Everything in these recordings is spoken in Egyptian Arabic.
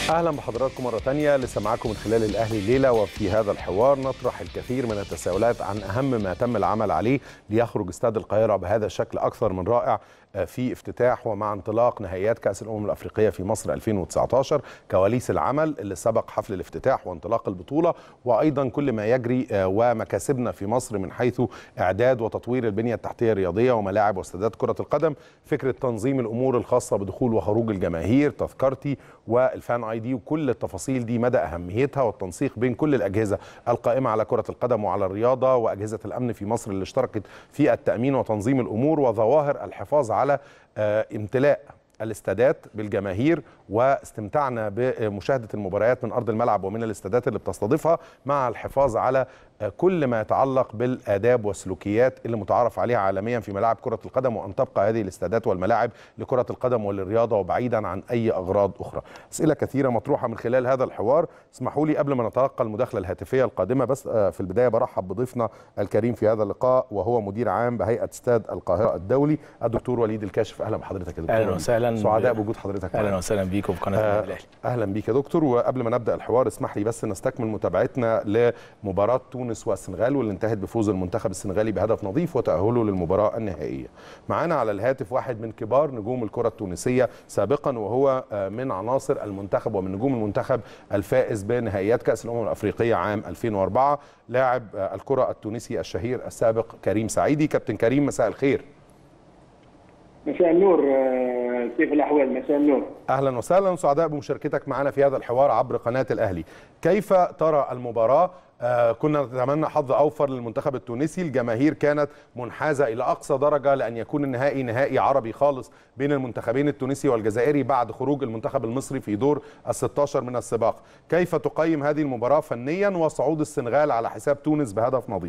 اهلا بحضراتكم مره تانية لسه معاكم من خلال الاهلي الليله وفي هذا الحوار نطرح الكثير من التساؤلات عن اهم ما تم العمل عليه ليخرج استاد القاهره بهذا الشكل اكثر من رائع في افتتاح ومع انطلاق نهائيات كاس الامم الافريقيه في مصر 2019 كواليس العمل اللي سبق حفل الافتتاح وانطلاق البطوله وايضا كل ما يجري ومكاسبنا في مصر من حيث اعداد وتطوير البنيه التحتيه الرياضيه وملاعب واستادات كره القدم فكره تنظيم الامور الخاصه بدخول وخروج الجماهير تذكرتي والفان اي دي وكل التفاصيل دي مدى اهميتها والتنسيق بين كل الاجهزه القائمه على كره القدم وعلى الرياضه واجهزه الامن في مصر اللي اشتركت في التامين وتنظيم الامور وظواهر الحفاظ على امتلاء الاستادات بالجماهير واستمتعنا بمشاهده المباريات من ارض الملعب ومن الاستادات اللي بتستضيفها مع الحفاظ على كل ما يتعلق بالاداب والسلوكيات اللي متعارف عليها عالميا في ملاعب كره القدم وان تبقى هذه الاستادات والملاعب لكره القدم وللرياضه وبعيدا عن اي اغراض اخرى. اسئله كثيره مطروحه من خلال هذا الحوار، اسمحوا لي قبل ما نتلقى المداخله الهاتفيه القادمه بس في البدايه برحب بضيفنا الكريم في هذا اللقاء وهو مدير عام بهيئه استاد القاهره الدولي الدكتور وليد الكاشف اهلا بحضرتك يا دكتور. اهلا وسهلا سعداء بوجود حضرتك اهلا وسهلا بيكم في قناه آه الاهلي. اهلا بيك يا دكتور وقبل ما نبدا الحوار اسمح لي بس نستكمل متابعتنا لمباراه تونس والسنغال واللي انتهت بفوز المنتخب السنغالي بهدف نظيف وتاهله للمباراه النهائيه. معانا على الهاتف واحد من كبار نجوم الكره التونسيه سابقا وهو من عناصر المنتخب ومن نجوم المنتخب الفائز بنهائيات كاس الامم الافريقيه عام 2004 لاعب الكره التونسي الشهير السابق كريم سعيدي كابتن كريم مساء الخير. مساء النور كيف الاحوال مساء النور اهلا وسهلا سعداء بمشاركتك معنا في هذا الحوار عبر قناه الاهلي كيف ترى المباراه آه كنا نتمنى حظ اوفر للمنتخب التونسي الجماهير كانت منحازه الى اقصى درجه لان يكون النهائي نهائي عربي خالص بين المنتخبين التونسي والجزائري بعد خروج المنتخب المصري في دور ال16 من السباق كيف تقيم هذه المباراه فنيا وصعود السنغال على حساب تونس بهدف نظيف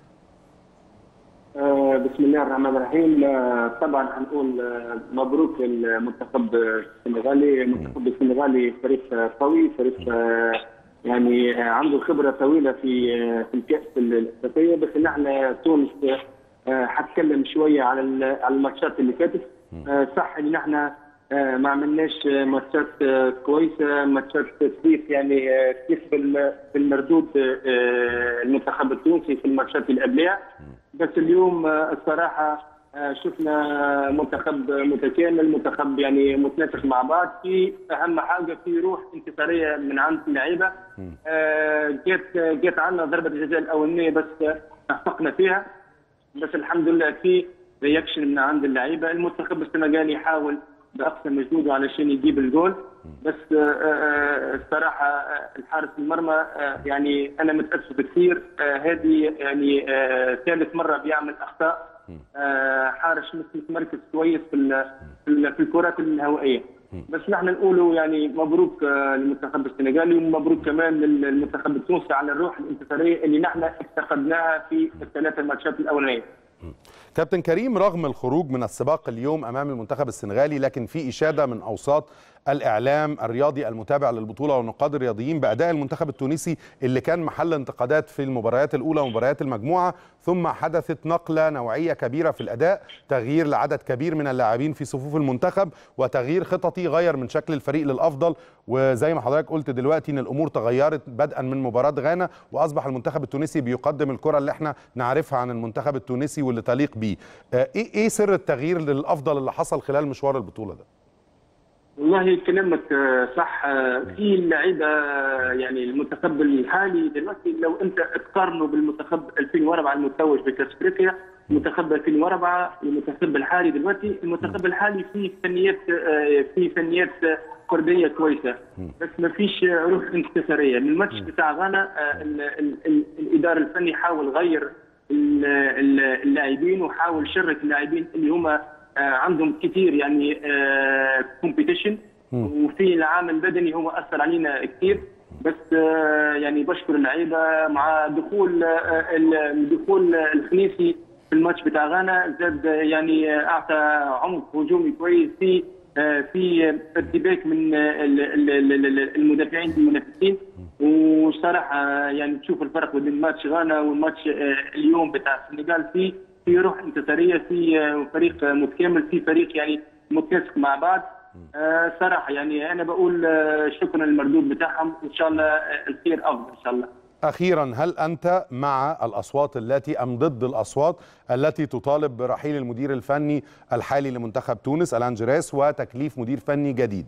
بسم الله الرحمن الرحيم طبعا هنقول مبروك للمنتخب السنغالي المنتخب السنغالي فريق قوي فريق يعني عنده خبره طويله في في الكاس الافريقيه بس نحن تونس هتكلم شويه على على الماتشات اللي فاتت صح ان نحن ما عملناش ماتشات كويسه ماتشات تسويق يعني كيف بالمردود المنتخب التونسي في الماتشات اللي قبلها بس اليوم الصراحه شفنا منتخب متكامل منتخب يعني متناسق مع بعض في اهم حاجه في روح انتصاريه من عند اللعيبه جت جت عندنا ضربه الجزاء الاولانيه بس اخفقنا فيها بس الحمد لله في رياكشن من عند اللعيبه المنتخب السنغالي يحاول باقصى مجهوده علشان يجيب الجول بس الصراحه الحارس المرمى يعني انا متاسف كثير هذه يعني ثالث مره بيعمل اخطاء حارس مش متمركز كويس في في الكرات الهوائيه بس نحن نقولوا يعني مبروك للمنتخب السنغالي ومبروك كمان للمنتخب التونسي على الروح الانتصاريه اللي نحن افتقدناها في الثلاثه ماتشات الاولانيه كابتن كريم رغم الخروج من السباق اليوم امام المنتخب السنغالي لكن في اشاده من اوساط الاعلام الرياضي المتابع للبطوله والنقاد الرياضيين باداء المنتخب التونسي اللي كان محل انتقادات في المباريات الاولى ومباريات المجموعه ثم حدثت نقله نوعيه كبيره في الاداء تغيير لعدد كبير من اللاعبين في صفوف المنتخب وتغيير خططي غير من شكل الفريق للافضل وزي ما حضرتك قلت دلوقتي ان الامور تغيرت بدءا من مباراه غانا واصبح المنتخب التونسي بيقدم الكره اللي احنا نعرفها عن المنتخب التونسي واللي تليق بيه ايه ايه سر التغيير للافضل اللي حصل خلال مشوار البطوله ده والله كلامك صح في اللعيبه يعني المنتخب الحالي دلوقتي لو انت تقارنه بالمنتخب 2004 المتوج بكاس افريقيا المنتخب 2004 المنتخب الحالي دلوقتي المنتخب الحالي فيه فنيات فيه فنيات فرديه كويسه بس ما فيش روح انتصاريه من الماتش بتاع غانا الاداره الفني حاول غير اللاعبين وحاول شرك اللاعبين اللي هم عندهم كثير يعني كومبيتيشن وفي العامل البدني هو اثر علينا كثير بس يعني بشكر اللعيبه مع دخول دخول الخنيسي في الماتش بتاع غانا زاد يعني اعطى عمق هجومي كويس في في ارتباك من المدافعين المنافسين وصراحه يعني تشوف الفرق بين ماتش غانا والماتش اليوم بتاع السنغال في في روح انتصاريه في فريق متكامل في فريق يعني متناسق مع بعض آه، صراحه يعني انا بقول آه، شكرا للمردود بتاعهم وان شاء الله آه، الخير افضل ان شاء الله اخيرا هل انت مع الاصوات التي ام ضد الاصوات التي تطالب برحيل المدير الفني الحالي لمنتخب تونس الان جراس وتكليف مدير فني جديد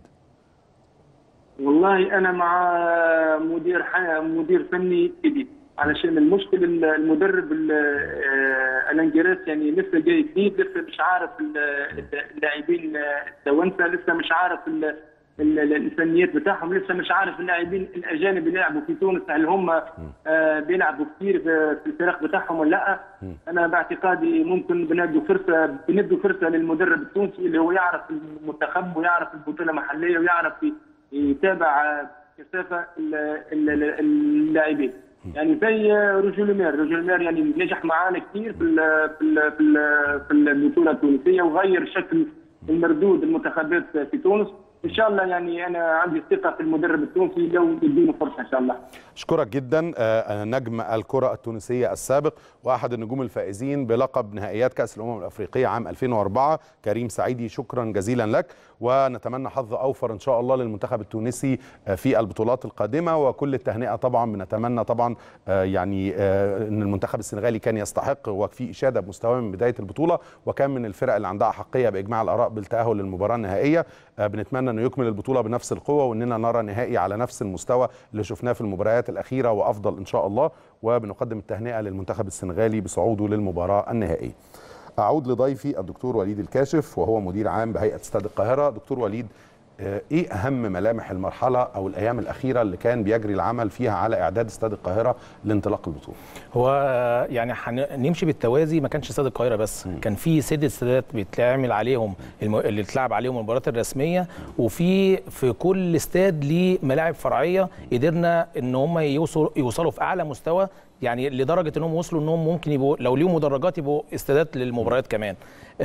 والله انا مع مدير ح- مدير فني جديد علشان المشكل ال- المدرب ال- آه، الانجريس يعني لسه جاي جديد لسه مش عارف ال- اللاعبين التوانسه لسه مش عارف ال- ال- ال- الفنيات بتاعهم لسه مش عارف اللاعبين الاجانب اللي يلعبوا في تونس هل هم آه، بيلعبوا كثير في في الفرق بتاعهم ولا لا انا باعتقادي ممكن بندوا فرصه بندوا فرصه للمدرب التونسي اللي هو يعرف المنتخب ويعرف البطوله المحليه ويعرف يتابع كثافه ال- ال- ال- اللاعبين يعني زي رجل مير رجل مير يعني نجح معانا كثير في ال- في ال- في ال- في البطوله التونسيه وغير شكل المردود المنتخبات في تونس ان شاء الله يعني انا عندي ثقه في المدرب التونسي لو يديني فرصه ان شاء الله اشكرك جدا آه، نجم الكره التونسيه السابق واحد النجوم الفائزين بلقب نهائيات كاس الامم الافريقيه عام 2004 كريم سعيدي شكرا جزيلا لك ونتمنى حظ اوفر ان شاء الله للمنتخب التونسي آه، في البطولات القادمه وكل التهنئه طبعا بنتمنى طبعا آه، يعني آه، ان المنتخب السنغالي كان يستحق وفي اشاده بمستواه من بدايه البطوله وكان من الفرق اللي عندها حقيه باجماع الاراء بالتاهل للمباراه النهائيه آه، بنتمنى انه يكمل البطوله بنفس القوه واننا نرى نهائي على نفس المستوى اللي شفناه في المباريات الاخيره وافضل ان شاء الله وبنقدم التهنئه للمنتخب السنغالي بصعوده للمباراه النهائيه. اعود لضيفي الدكتور وليد الكاشف وهو مدير عام بهيئه استاد القاهره، دكتور وليد آه، ايه اهم ملامح المرحله او الايام الاخيره اللي كان بيجري العمل فيها على اعداد استاد القاهره لانطلاق البطوله؟ هو يعني هنمشي بالتوازي ما كانش استاد القاهره بس م. كان في ست استادات بيتعمل عليهم الم... اللي اتلعب عليهم المباريات الرسميه وفي في كل استاد ليه ملاعب فرعيه قدرنا ان هم يوصلوا يوصلوا في اعلى مستوى يعني لدرجه انهم وصلوا انهم ممكن يبقوا لو ليهم مدرجات يبقوا استادات للمباريات كمان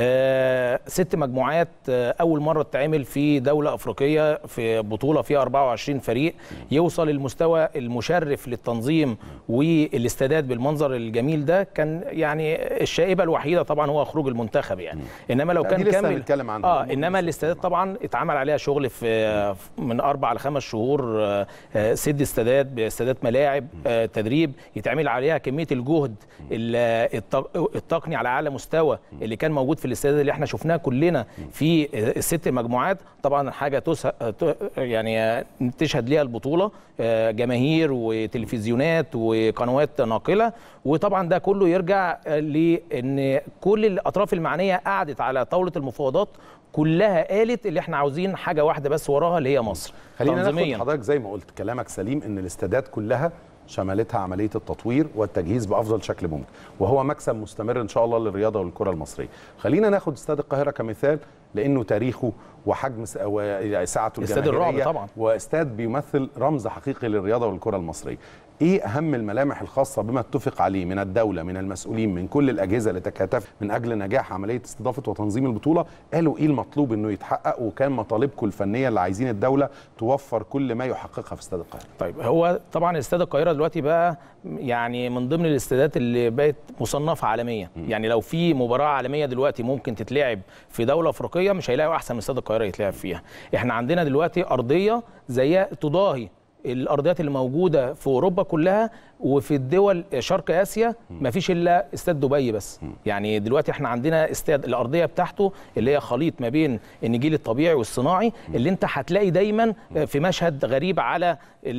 آه ست مجموعات آه اول مره تتعمل في دوله افريقيه في بطوله فيها 24 فريق يوصل المستوى المشرف للتنظيم والاستادات بالمنظر الجميل ده كان يعني الشائبه الوحيده طبعا هو خروج المنتخب يعني انما لو لا، كان دي لسه كامل هنتكلم عنها. اه انما الاستادات طبعا اتعمل عليها شغل في من اربع لخمس شهور آه، آه، ست استادات باستادات ملاعب آه، تدريب يتعمل عليها كميه الجهد ال- الت- التقني على اعلى مستوى اللي كان موجود في الاستادات اللي احنا شفناها كلنا في الست مجموعات طبعا حاجه تسه ت- يعني آه، تشهد ليها البطوله آه، جماهير وتلفزيونات وقنوات ناقله وطبعا ده كله يرجع آه، لان كل الاطراف المعنيه قعدت على طاوله المفاوضات كلها قالت اللي احنا عاوزين حاجه واحده بس وراها اللي هي مصر خلينا ناخد تنظيمياً. حضرتك زي ما قلت كلامك سليم ان الاستادات كلها شملتها عمليه التطوير والتجهيز بافضل شكل ممكن وهو مكسب مستمر ان شاء الله للرياضه والكره المصريه خلينا ناخد استاد القاهره كمثال لانه تاريخه وحجم س- وسعته استاد الرعب الجماهيريه طبعاً. واستاد بيمثل رمز حقيقي للرياضه والكره المصريه ايه اهم الملامح الخاصه بما اتفق عليه من الدوله من المسؤولين من كل الاجهزه اللي تكاتف من اجل نجاح عمليه استضافه وتنظيم البطوله قالوا ايه المطلوب انه يتحقق وكان مطالبكم الفنيه اللي عايزين الدوله توفر كل ما يحققها في استاد القاهره طيب هو طبعا استاد القاهره دلوقتي بقى يعني من ضمن الاستادات اللي بقت مصنفه عالميا يعني لو في مباراه عالميه دلوقتي ممكن تتلعب في دوله افريقيه مش هيلاقوا احسن من استاد القاهره يتلعب فيها احنا عندنا دلوقتي ارضيه زيها تضاهي الارضيات اللي موجوده في اوروبا كلها وفي الدول شرق اسيا ما فيش الا استاد دبي بس يعني دلوقتي احنا عندنا استاد الارضيه بتاعته اللي هي خليط ما بين النجيل الطبيعي والصناعي اللي انت هتلاقي دايما في مشهد غريب على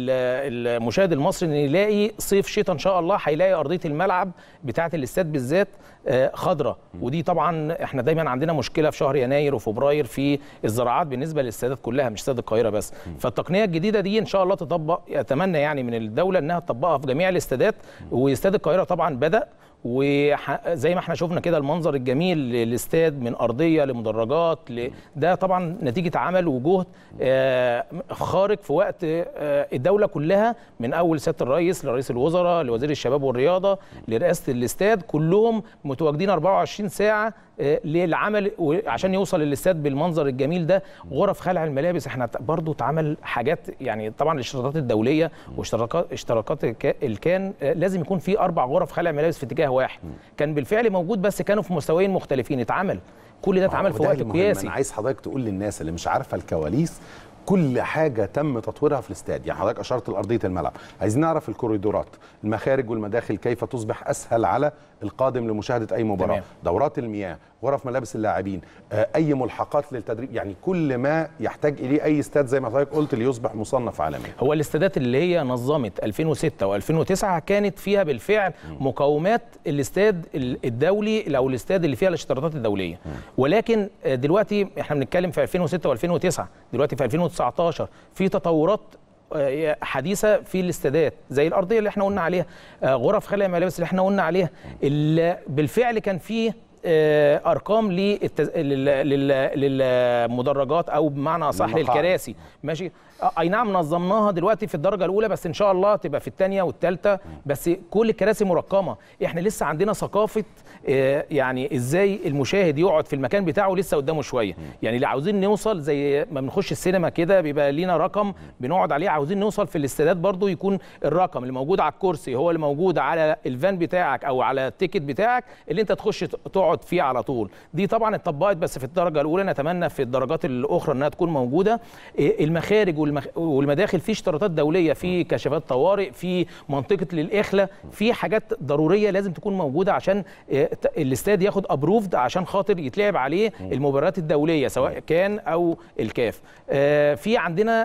ال- المشاهد المصري ان يلاقي صيف شتاء ان شاء الله هيلاقي ارضيه الملعب بتاعه الاستاد بالذات آه، خضراء ودي طبعا احنا دايما عندنا مشكله في شهر يناير وفبراير في الزراعات بالنسبه للاستادات كلها مش استاد القاهره بس فالتقنيه الجديده دي ان شاء الله تطبق اتمنى يعني من الدوله انها تطبقها في جميع الاستادات واستاد القاهره طبعا بدا وزي ما احنا شفنا كده المنظر الجميل للاستاد من ارضيه لمدرجات ل... ده طبعا نتيجه عمل وجهد آه، خارق في وقت آه، الدوله كلها من اول سياده الرئيس لرئيس الوزراء لوزير الشباب والرياضه لرئاسه الاستاد كلهم متواجدين 24 ساعه آه، للعمل و- عشان يوصل الاستاد بالمنظر الجميل ده غرف خلع الملابس احنا ت- برضو اتعمل حاجات يعني طبعا الاشتراطات الدوليه واشتراكات اشتراكات الك- الكان آه، لازم يكون في اربع غرف خلع ملابس في اتجاه واحد كان بالفعل موجود بس كانوا في مستويين مختلفين اتعمل كل ده اتعمل في وده وقت المهم. قياسي انا عايز حضرتك تقول للناس اللي مش عارفه الكواليس كل حاجه تم تطويرها في الاستاد يعني حضرتك اشرت لارضيه الملعب عايزين نعرف الكوريدورات المخارج والمداخل كيف تصبح اسهل على القادم لمشاهده اي مباراه تمام. دورات المياه غرف ملابس اللاعبين آه، اي ملحقات للتدريب يعني كل ما يحتاج اليه اي استاد زي ما حضرتك قلت ليصبح مصنف عالميا هو الاستادات اللي هي نظمت 2006 و2009 كانت فيها بالفعل مقومات الاستاد ال- الدولي او الاستاد اللي فيها الاشتراطات الدوليه ولكن آه، دلوقتي احنا بنتكلم في 2006 و2009 دلوقتي في 2019 في تطورات آه، حديثه في الاستادات زي الارضيه اللي احنا قلنا عليها آه، غرف خلع الملابس اللي احنا قلنا عليها اللي بالفعل كان فيه آه، ارقام للتز... لل... لل... للمدرجات او بمعنى اصح للمقاعد. للكراسي ماشي آه، اي نعم نظمناها دلوقتي في الدرجه الاولى بس ان شاء الله تبقى في الثانيه والثالثه بس كل الكراسي مرقمه احنا لسه عندنا ثقافه آه، يعني ازاي المشاهد يقعد في المكان بتاعه لسه قدامه شويه يعني اللي عاوزين نوصل زي ما بنخش السينما كده بيبقى لينا رقم بنقعد عليه عاوزين نوصل في الاستادات برضو يكون الرقم اللي موجود على الكرسي هو اللي موجود على الفان بتاعك او على التيكت بتاعك اللي انت تخش تقعد فيه على طول دي طبعا اتطبقت بس في الدرجه الاولى نتمنى في الدرجات الاخرى انها تكون موجوده إيه، المخارج والمخ... والمداخل في اشتراطات دوليه في كشافات طوارئ في منطقه للاخله في حاجات ضروريه لازم تكون موجوده عشان إيه، ت- الاستاد ياخد ابروفد عشان خاطر يتلعب عليه المباريات الدوليه سواء كان او الكاف آه، في عندنا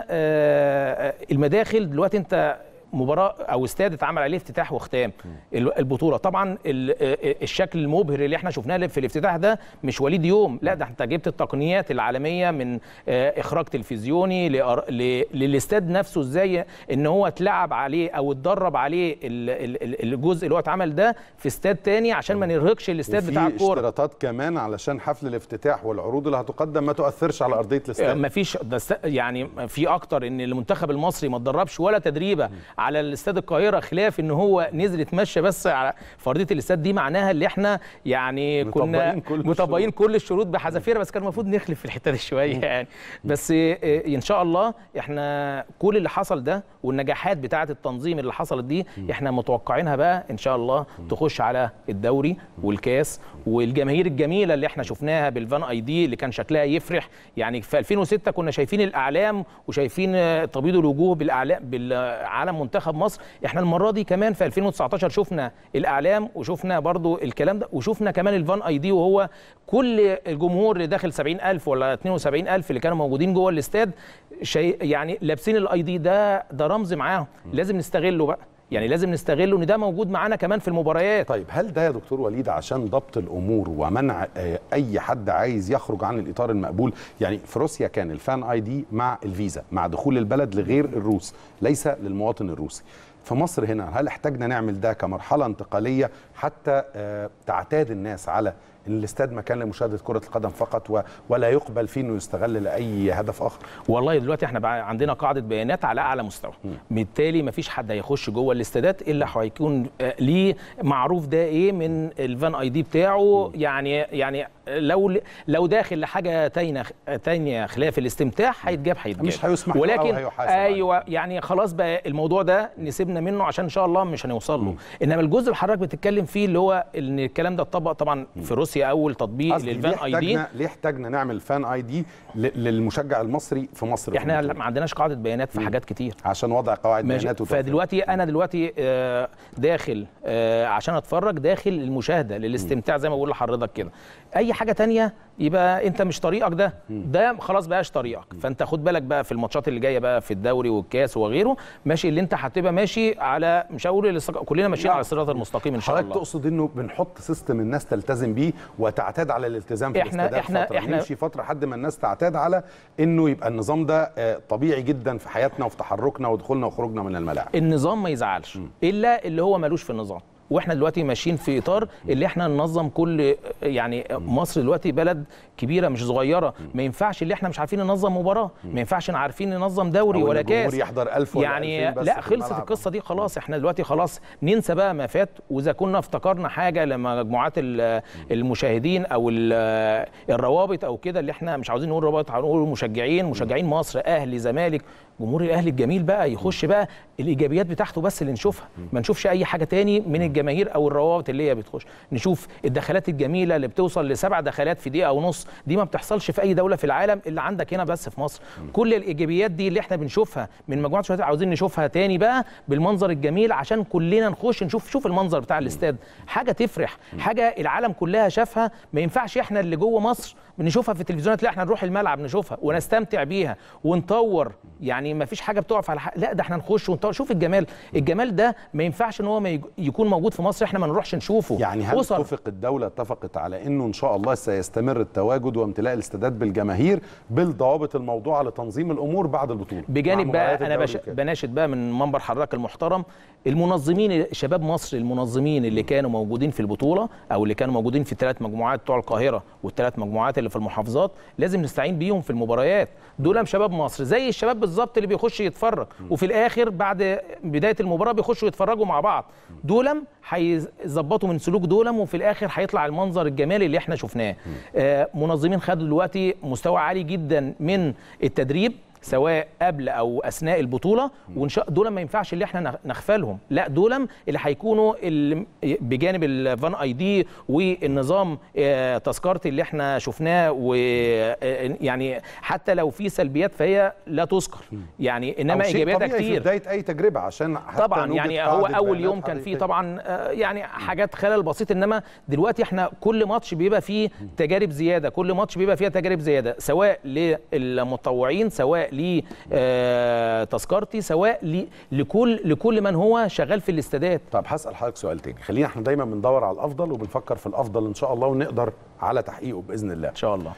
آه، المداخل دلوقتي انت مباراه او استاد اتعمل عليه افتتاح واختام ال- البطوله طبعا ال- آه، الشكل المبهر اللي احنا شفناه في الافتتاح ده مش وليد يوم لا ده انت جبت التقنيات العالميه من آه، اخراج تلفزيوني لأر- ل- للاستاد نفسه ازاي ان هو اتلعب عليه او اتدرب عليه ال- ال- ال- الجزء اللي هو اتعمل ده في استاد تاني عشان ما نرهقش الاستاد وفي بتاع الكوره اشتراطات كمان علشان حفل الافتتاح والعروض اللي هتقدم ما تؤثرش على ارضيه الاستاد ما فيش ده است- يعني في اكتر ان المنتخب المصري ما اتدربش ولا تدريبه على الاستاد القاهره خلاف ان هو نزل اتمشى بس على في ارضيه الاستاد دي معناها اللي احنا يعني كنا مطبقين كل مطبقين الشروط. كل الشروط بحذافيرها بس كان المفروض نخلف في الحته دي شويه يعني بس آه، ان شاء الله احنا كل اللي حصل ده والنجاحات بتاعه التنظيم اللي حصلت دي احنا متوقعينها بقى ان شاء الله تخش على الدوري والكاس والجماهير الجميله اللي احنا شفناها بالفان اي دي اللي كان شكلها يفرح يعني في 2006 كنا شايفين الاعلام وشايفين آه، تبييض الوجوه بالاعلام بالعالم منتخب مصر احنا المره دي كمان في 2019 شفنا الاعلام وشفنا برضو الكلام ده وشفنا كمان الفان اي دي وهو كل الجمهور اللي داخل 70000 ولا 72000 اللي كانوا موجودين جوه الاستاد شيء يعني لابسين الاي دي ده ده رمز معاهم لازم نستغله بقى يعني لازم نستغله ان ده موجود معانا كمان في المباريات طيب هل ده يا دكتور وليد عشان ضبط الامور ومنع آه، اي حد عايز يخرج عن الاطار المقبول يعني في روسيا كان الفان اي دي مع الفيزا مع دخول البلد لغير الروس ليس للمواطن الروسي في مصر هنا هل احتاجنا نعمل ده كمرحله انتقاليه حتى آه، تعتاد الناس على ان الاستاد مكان لمشاهده كره القدم فقط و- ولا يقبل فيه انه يستغل لاي هدف اخر والله دلوقتي احنا بقى عندنا قاعده بيانات على اعلى مستوى بالتالي مفيش حد هيخش جوه الاستادات الا هيكون آه، ليه معروف ده ايه من الفان اي دي بتاعه يعني يعني لو لو داخل لحاجه تانية تانية خلاف الاستمتاع هيتجاب هيتجاب مش هيسمح له أو ولكن هيحاسب عليه. ايوه يعني خلاص بقى الموضوع ده نسيبنا منه عشان ان شاء الله مش هنوصل له انما الجزء اللي حضرتك بتتكلم فيه اللي هو ان الكلام ده اتطبق طبعا في روسيا اول تطبيق قصدي ليه للفان اي دي احتاجنا ليه احتاجنا نعمل فان اي دي ل- للمشجع المصري في مصر في احنا البطولة؟ ما عندناش قاعده بيانات في حاجات كتير عشان وضع قواعد ماشي بيانات وتوفير. فدلوقتي انا دلوقتي آه، داخل آه، عشان اتفرج داخل المشاهده للاستمتاع زي ما بقول لحضرتك كده اي حاجه تانية يبقى انت مش طريقك ده ده خلاص بقاش طريقك فانت خد بالك بقى في الماتشات اللي جايه بقى في الدوري والكاس وغيره ماشي اللي انت هتبقى ماشي على مش هقول الاستق- كلنا ماشيين لا. على الصراط المستقيم ان شاء حضرتك الله تقصد انه بنحط سيستم الناس تلتزم بيه وتعتاد على الالتزام في إحنا- الاستادات إحنا- فتره إحنا- نمشي فتره لحد ما الناس تعتاد على انه يبقى النظام ده آه، طبيعي جدا في حياتنا وفي تحركنا ودخولنا وخروجنا من الملاعب النظام ما يزعلش الا اللي هو ملوش في النظام واحنا دلوقتي ماشيين في اطار اللي احنا ننظم كل يعني مصر دلوقتي بلد كبيره مش صغيره ما ينفعش اللي احنا مش عارفين ننظم مباراه ما ينفعش عارفين ننظم دوري أو إن ولا الجمهور كاس يحضر 1000 ولا يعني 2000 بس لا في خلصت الملعب. القصه دي خلاص احنا دلوقتي خلاص ننسى بقى ما فات واذا كنا افتكرنا حاجه لمجموعات ال- المشاهدين او ال- الروابط او كده اللي احنا مش عاوزين نقول روابط هنقول مشجعين مشجعين مصر اهلي زمالك جمهور الاهلي الجميل بقى يخش بقى الايجابيات بتاعته بس اللي نشوفها ما نشوفش اي حاجه تاني من الجماهير او الروابط اللي هي بتخش نشوف الدخلات الجميله اللي بتوصل لسبع دخلات في دقيقه ونص دي ما بتحصلش في اي دوله في العالم الا عندك هنا بس في مصر كل الايجابيات دي اللي احنا بنشوفها من مجموعه شهداء عاوزين نشوفها تاني بقى بالمنظر الجميل عشان كلنا نخش نشوف شوف المنظر بتاع الاستاد حاجه تفرح حاجه العالم كلها شافها ما ينفعش احنا اللي جوه مصر بنشوفها في التلفزيونات لا احنا نروح الملعب نشوفها ونستمتع بيها ونطور يعني ما فيش حاجه بتقف على حق لا ده احنا نخش ونطور شوف الجمال الجمال ده ما ينفعش ان هو ما يج- يكون موجود في مصر احنا ما نروحش نشوفه يعني هل أسر. اتفق الدولة اتفقت على انه ان شاء الله سيستمر التواجد وامتلاء الاستادات بالجماهير بالضوابط الموضوعة لتنظيم الامور بعد البطولة بجانب مع بقى مباريات انا الدوري بش... وكده. بناشد بقى من منبر حضرتك المحترم المنظمين شباب مصر المنظمين اللي كانوا موجودين في البطوله او اللي كانوا موجودين في الثلاث مجموعات بتوع القاهره والثلاث مجموعات اللي في المحافظات لازم نستعين بيهم في المباريات دول شباب مصر زي الشباب بالظبط اللي بيخش يتفرج وفي الاخر بعد بدايه المباراه بيخشوا يتفرجوا مع بعض دولم هيظبطوا من سلوك دولم وفي الاخر هيطلع المنظر الجمالي اللي احنا شفناه آه، منظمين خدوا دلوقتي مستوى عالي جدا من التدريب سواء قبل او اثناء البطوله وان شاء دول ما ينفعش اللي احنا نغ- نغفلهم لا دول اللي هيكونوا اللي بجانب الفان اي دي والنظام آه، تذكرتي اللي احنا شفناه ويعني حتى لو في سلبيات فهي لا تذكر يعني انما أو شيء ايجابياتها طبيعي في كتير بداية اي تجربة عشان حتى طبعا نوجد يعني هو قاعدة اول بيانات يوم كان فيه حقيقية. طبعا آه، يعني حاجات خلل بسيط انما دلوقتي احنا كل ماتش بيبقى فيه تجارب زياده كل ماتش بيبقى فيها تجارب زياده سواء للمتطوعين سواء لتذكرتي سواء ل- لكل لكل من هو شغال في الاستادات طب هسأل حضرتك سؤال تاني خلينا احنا دايما بندور على الافضل وبنفكر في الافضل ان شاء الله ونقدر على تحقيقه باذن الله ان شاء الله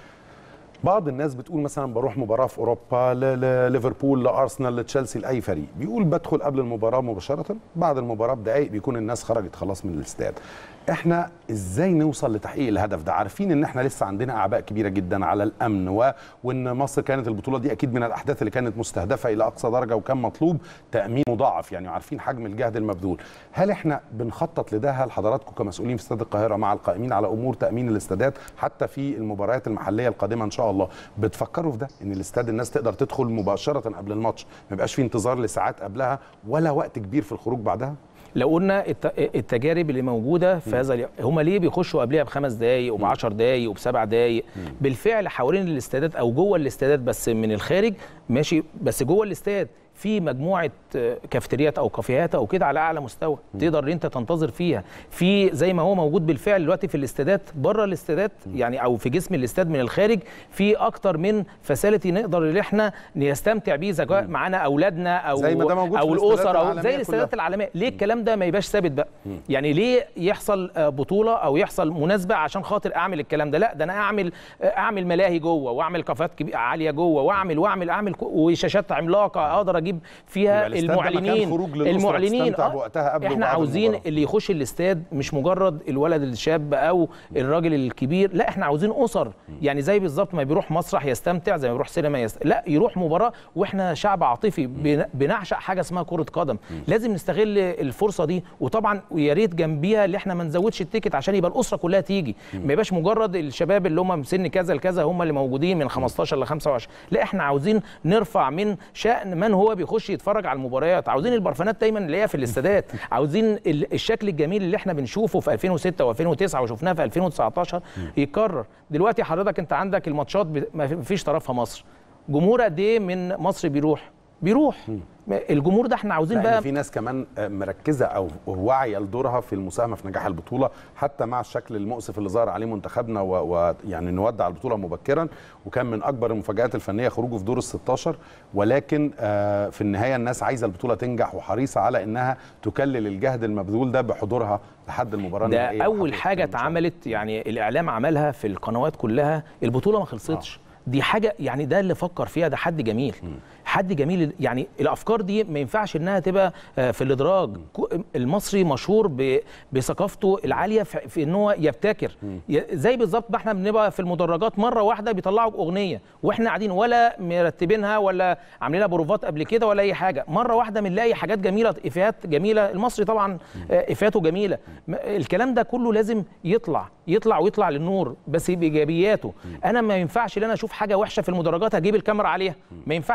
بعض الناس بتقول مثلا بروح مباراه في اوروبا ل- لليفربول لارسنال لتشيلسي لاي فريق بيقول بدخل قبل المباراه مباشره بعد المباراه بدقائق بيكون الناس خرجت خلاص من الاستاد احنا ازاي نوصل لتحقيق الهدف ده عارفين ان احنا لسه عندنا اعباء كبيره جدا على الامن و... وان مصر كانت البطوله دي اكيد من الاحداث اللي كانت مستهدفه الى اقصى درجه وكان مطلوب تامين مضاعف يعني عارفين حجم الجهد المبذول هل احنا بنخطط لده هل حضراتكم كمسؤولين في استاد القاهره مع القائمين على امور تامين الاستادات حتى في المباريات المحليه القادمه ان شاء الله بتفكروا في ده ان الاستاد الناس تقدر تدخل مباشره قبل الماتش ما يبقاش في انتظار لساعات قبلها ولا وقت كبير في الخروج بعدها لو قلنا الت- التجارب اللي موجوده في هذا اليوم هم ليه بيخشوا قبلها بخمس دقائق وب 10 دقائق وبسبع دقائق بالفعل حوالين الاستادات او جوه الاستادات بس من الخارج ماشي بس جوه الاستاد في مجموعه آه، كافتريات او كافيهات او كده على اعلى مستوى تقدر ان انت تنتظر فيها في زي ما هو موجود بالفعل دلوقتي في الاستادات بره الاستادات يعني او في جسم الاستاد من الخارج في اكتر من فاسيلتي نقدر ان احنا نستمتع بيه اذا كان معانا اولادنا او زي ما ده موجود في او الاستادات الاسر او العالمية زي الاستادات كلها. العالميه ليه الكلام ده ما يبقاش ثابت بقى يعني ليه يحصل آه، بطوله او يحصل مناسبه عشان خاطر اعمل الكلام ده لا ده انا اعمل آه، اعمل ملاهي جوه واعمل كافيهات كبيره عاليه جوه واعمل واعمل اعمل كو- وشاشات عملاقه اقدر اجيب فيها يبقى الاستاد ده مكان المعلنين خروج للأسرة المعلنين تستمتع آه، بوقتها قبل احنا وبعد عاوزين المباراة. اللي يخش الاستاد مش مجرد الولد الشاب او الراجل الكبير لا احنا عاوزين اسر يعني زي بالظبط ما بيروح مسرح يستمتع زي ما بيروح سينما يست... لا يروح مباراه واحنا شعب عاطفي بن- بنعشق حاجه اسمها كره قدم لازم نستغل الفرصه دي وطبعا ويا ريت جنبيها اللي احنا ما نزودش التيكت عشان يبقى الاسره كلها تيجي ما يبقاش مجرد الشباب اللي هم من سن كذا لكذا هم اللي موجودين من 15 ل 25 لا احنا عاوزين نرفع من شأن من هو بيخش يتفرج على المباريات عاوزين البرفانات دايما نلاقيها في الاستادات عاوزين ال- الشكل الجميل اللي احنا بنشوفه في 2006 و2009 وشفناه في 2019 يتكرر دلوقتي حضرتك انت عندك الماتشات ب- ما فيش طرفها مصر جمهور قد ايه من مصر بيروح بيروح الجمهور ده احنا عاوزين لان بقى في ناس كمان آه، مركزه او واعيه لدورها في المساهمه في نجاح البطوله حتى مع الشكل المؤسف اللي ظهر عليه منتخبنا ويعني نودع البطوله مبكرا وكان من اكبر المفاجات الفنيه خروجه في دور ال 16 ولكن آه، في النهايه الناس عايزه البطوله تنجح وحريصه على انها تكلل الجهد المبذول ده بحضورها لحد المباراه النهائيه ده اول وحقق حاجه الكلام إن شاء الله. اتعملت يعني الاعلام عملها في القنوات كلها البطوله ما خلصتش دي حاجه يعني ده اللي فكر فيها ده حد جميل حد جميل يعني الافكار دي ما ينفعش انها تبقى آه، في الادراج كو- المصري مشهور ب- بثقافته العاليه في في ان هو يبتكر ي- زي بالظبط ما احنا بنبقى في المدرجات مره واحده بيطلعوا اغنيه واحنا قاعدين ولا مرتبينها ولا عاملين لها بروفات قبل كده ولا اي حاجه مره واحده بنلاقي حاجات جميله افيهات جميله المصري طبعا آه، افيهاته جميله م- الكلام ده كله لازم يطلع يطلع ويطلع للنور بس بايجابياته انا ما ينفعش ان انا اشوف حاجه وحشه في المدرجات اجيب الكاميرا عليها ما ينفعش الكلام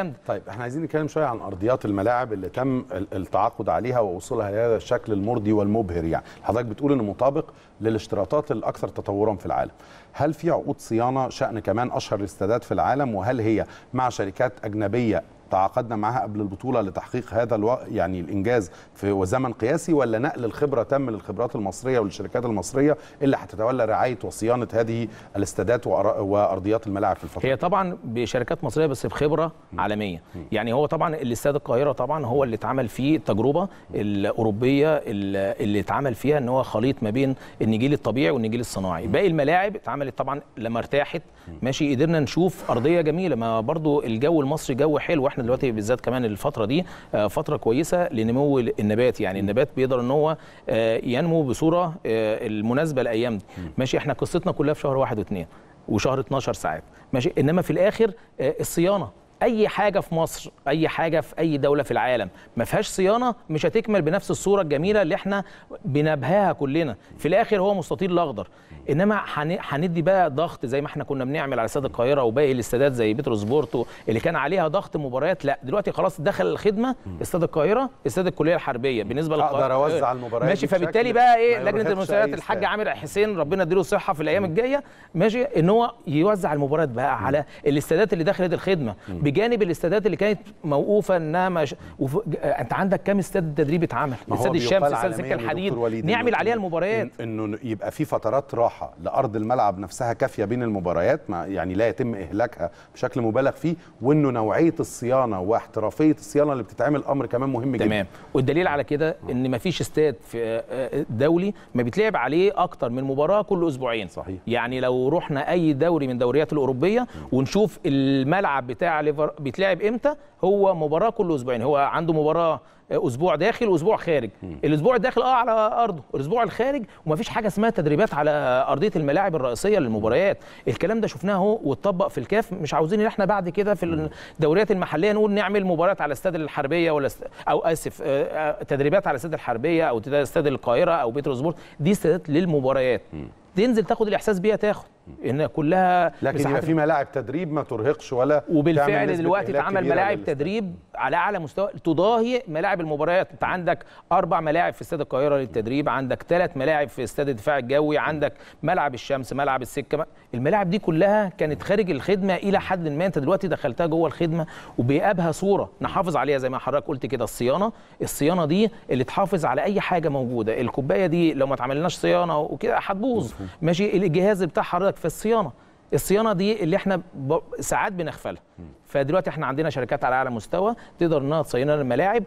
الكلام ده طيب احنا عايزين نتكلم شويه عن ارضيات الملاعب اللي تم ال- التعاقد عليها ووصولها لهذا الشكل المرضي والمبهر يعني حضرتك بتقول انه مطابق للاشتراطات الاكثر تطورا في العالم هل في عقود صيانه شان كمان اشهر الاستادات في العالم وهل هي مع شركات اجنبيه تعاقدنا معها قبل البطوله لتحقيق هذا الو... يعني الانجاز في زمن قياسي ولا نقل الخبره تم للخبرات المصريه وللشركات المصريه اللي هتتولى رعايه وصيانه هذه الاستادات وأرا- وارضيات الملاعب في الفتره هي طبعا بشركات مصريه بس بخبره عالميه يعني هو طبعا الاستاد القاهره طبعا هو اللي اتعمل فيه التجربه الاوروبيه اللي اللي اتعمل فيها ان هو خليط ما بين النجيل الطبيعي والنجيل الصناعي باقي الملاعب اتعملت طبعا لما ارتاحت ماشي قدرنا نشوف ارضيه جميله ما برضو الجو المصري جو حلو واحنا دلوقتي بالذات كمان الفتره دي آه، فتره كويسه لنمو النبات يعني النبات بيقدر ان هو آه، ينمو بصوره آه، المناسبه الايام دي ماشي احنا قصتنا كلها في شهر واحد واثنين وشهر 12 ساعات ماشي انما في الاخر آه، الصيانه اي حاجه في مصر اي حاجه في اي دوله في العالم ما فيهاش صيانه مش هتكمل بنفس الصوره الجميله اللي احنا بنبهاها كلنا في الاخر هو مستطيل الاخضر انما هن- هندي بقى ضغط زي ما احنا كنا بنعمل على استاد القاهره وباقي الاستادات زي بتروس بورتو اللي كان عليها ضغط مباريات لا دلوقتي خلاص دخل الخدمه استاد القاهره استاد الكليه الحربيه بالنسبه أقدر للقاهرة. أوزع المباريات ماشي دي بشكل فبالتالي بقى ايه ما لجنه يرهقش المنشآت أي الحاج استاد. عامر حسين ربنا يديله الصحه في الايام الجايه ماشي ان هو يوزع المباريات بقى على الاستادات اللي دخلت الخدمه بجانب الاستادات اللي كانت موقوفه انها مش وف... انت عندك كام استاد تدريب اتعمل ما هو استاد بيقال الشمس استاد عالمياً سكه يا الحديد دكتور وليد نعمل إنه- عليها المباريات إن- انه يبقى في فترات راحه لارض الملعب نفسها كافيه بين المباريات ما يعني لا يتم اهلاكها بشكل مبالغ فيه وانه نوعيه الصيانه واحترافيه الصيانه اللي بتتعمل امر كمان مهم جدا تمام والدليل على كده ان مفيش استاد في آه، دولي ما بيتلعب عليه اكتر من مباراه كل اسبوعين صحيح. يعني لو رحنا اي دوري من الدوريات الاوروبيه ونشوف الملعب بتاع ليفر بيتلعب امتى هو مباراه كل اسبوعين هو عنده مباراه اسبوع داخل واسبوع خارج الاسبوع الداخل اه على ارضه الاسبوع الخارج ومفيش حاجه اسمها تدريبات على ارضيه الملاعب الرئيسيه للمباريات الكلام ده شفناه اهو واتطبق في الكاف مش عاوزين ان احنا بعد كده في الدوريات المحليه نقول نعمل مباراه على استاد الحربيه ولا است... او اسف آه، آه، تدريبات على استاد الحربيه او استاد القاهره او بيتروسبورت دي استادات للمباريات تنزل تاخد الاحساس بيها تاخد ان كلها لكن يبقى مساحات في ملاعب تدريب ما ترهقش ولا تعمل وبالفعل نسبة دلوقتي إهلاك اتعمل كبيرة ملاعب للاستاد. تدريب على اعلى مستوى تضاهي ملاعب المباريات انت عندك اربع ملاعب في استاد القاهره للتدريب عندك ثلاث ملاعب في استاد الدفاع الجوي عندك ملعب الشمس ملعب السكه الملاعب دي كلها كانت خارج الخدمه الى حد ما انت دلوقتي دخلتها جوه الخدمه وبيقابها صوره نحافظ عليها زي ما حضرتك قلت كده الصيانه الصيانه دي اللي تحافظ على اي حاجه موجوده الكوبايه دي لو ما اتعملناش صيانه وكده هتبوظ ماشي الجهاز بتاع حضرتك في الصيانه الصيانه دي اللي احنا ب... ساعات بنغفلها فدلوقتي احنا عندنا شركات على اعلى مستوى تقدر انها تصين لنا الملاعب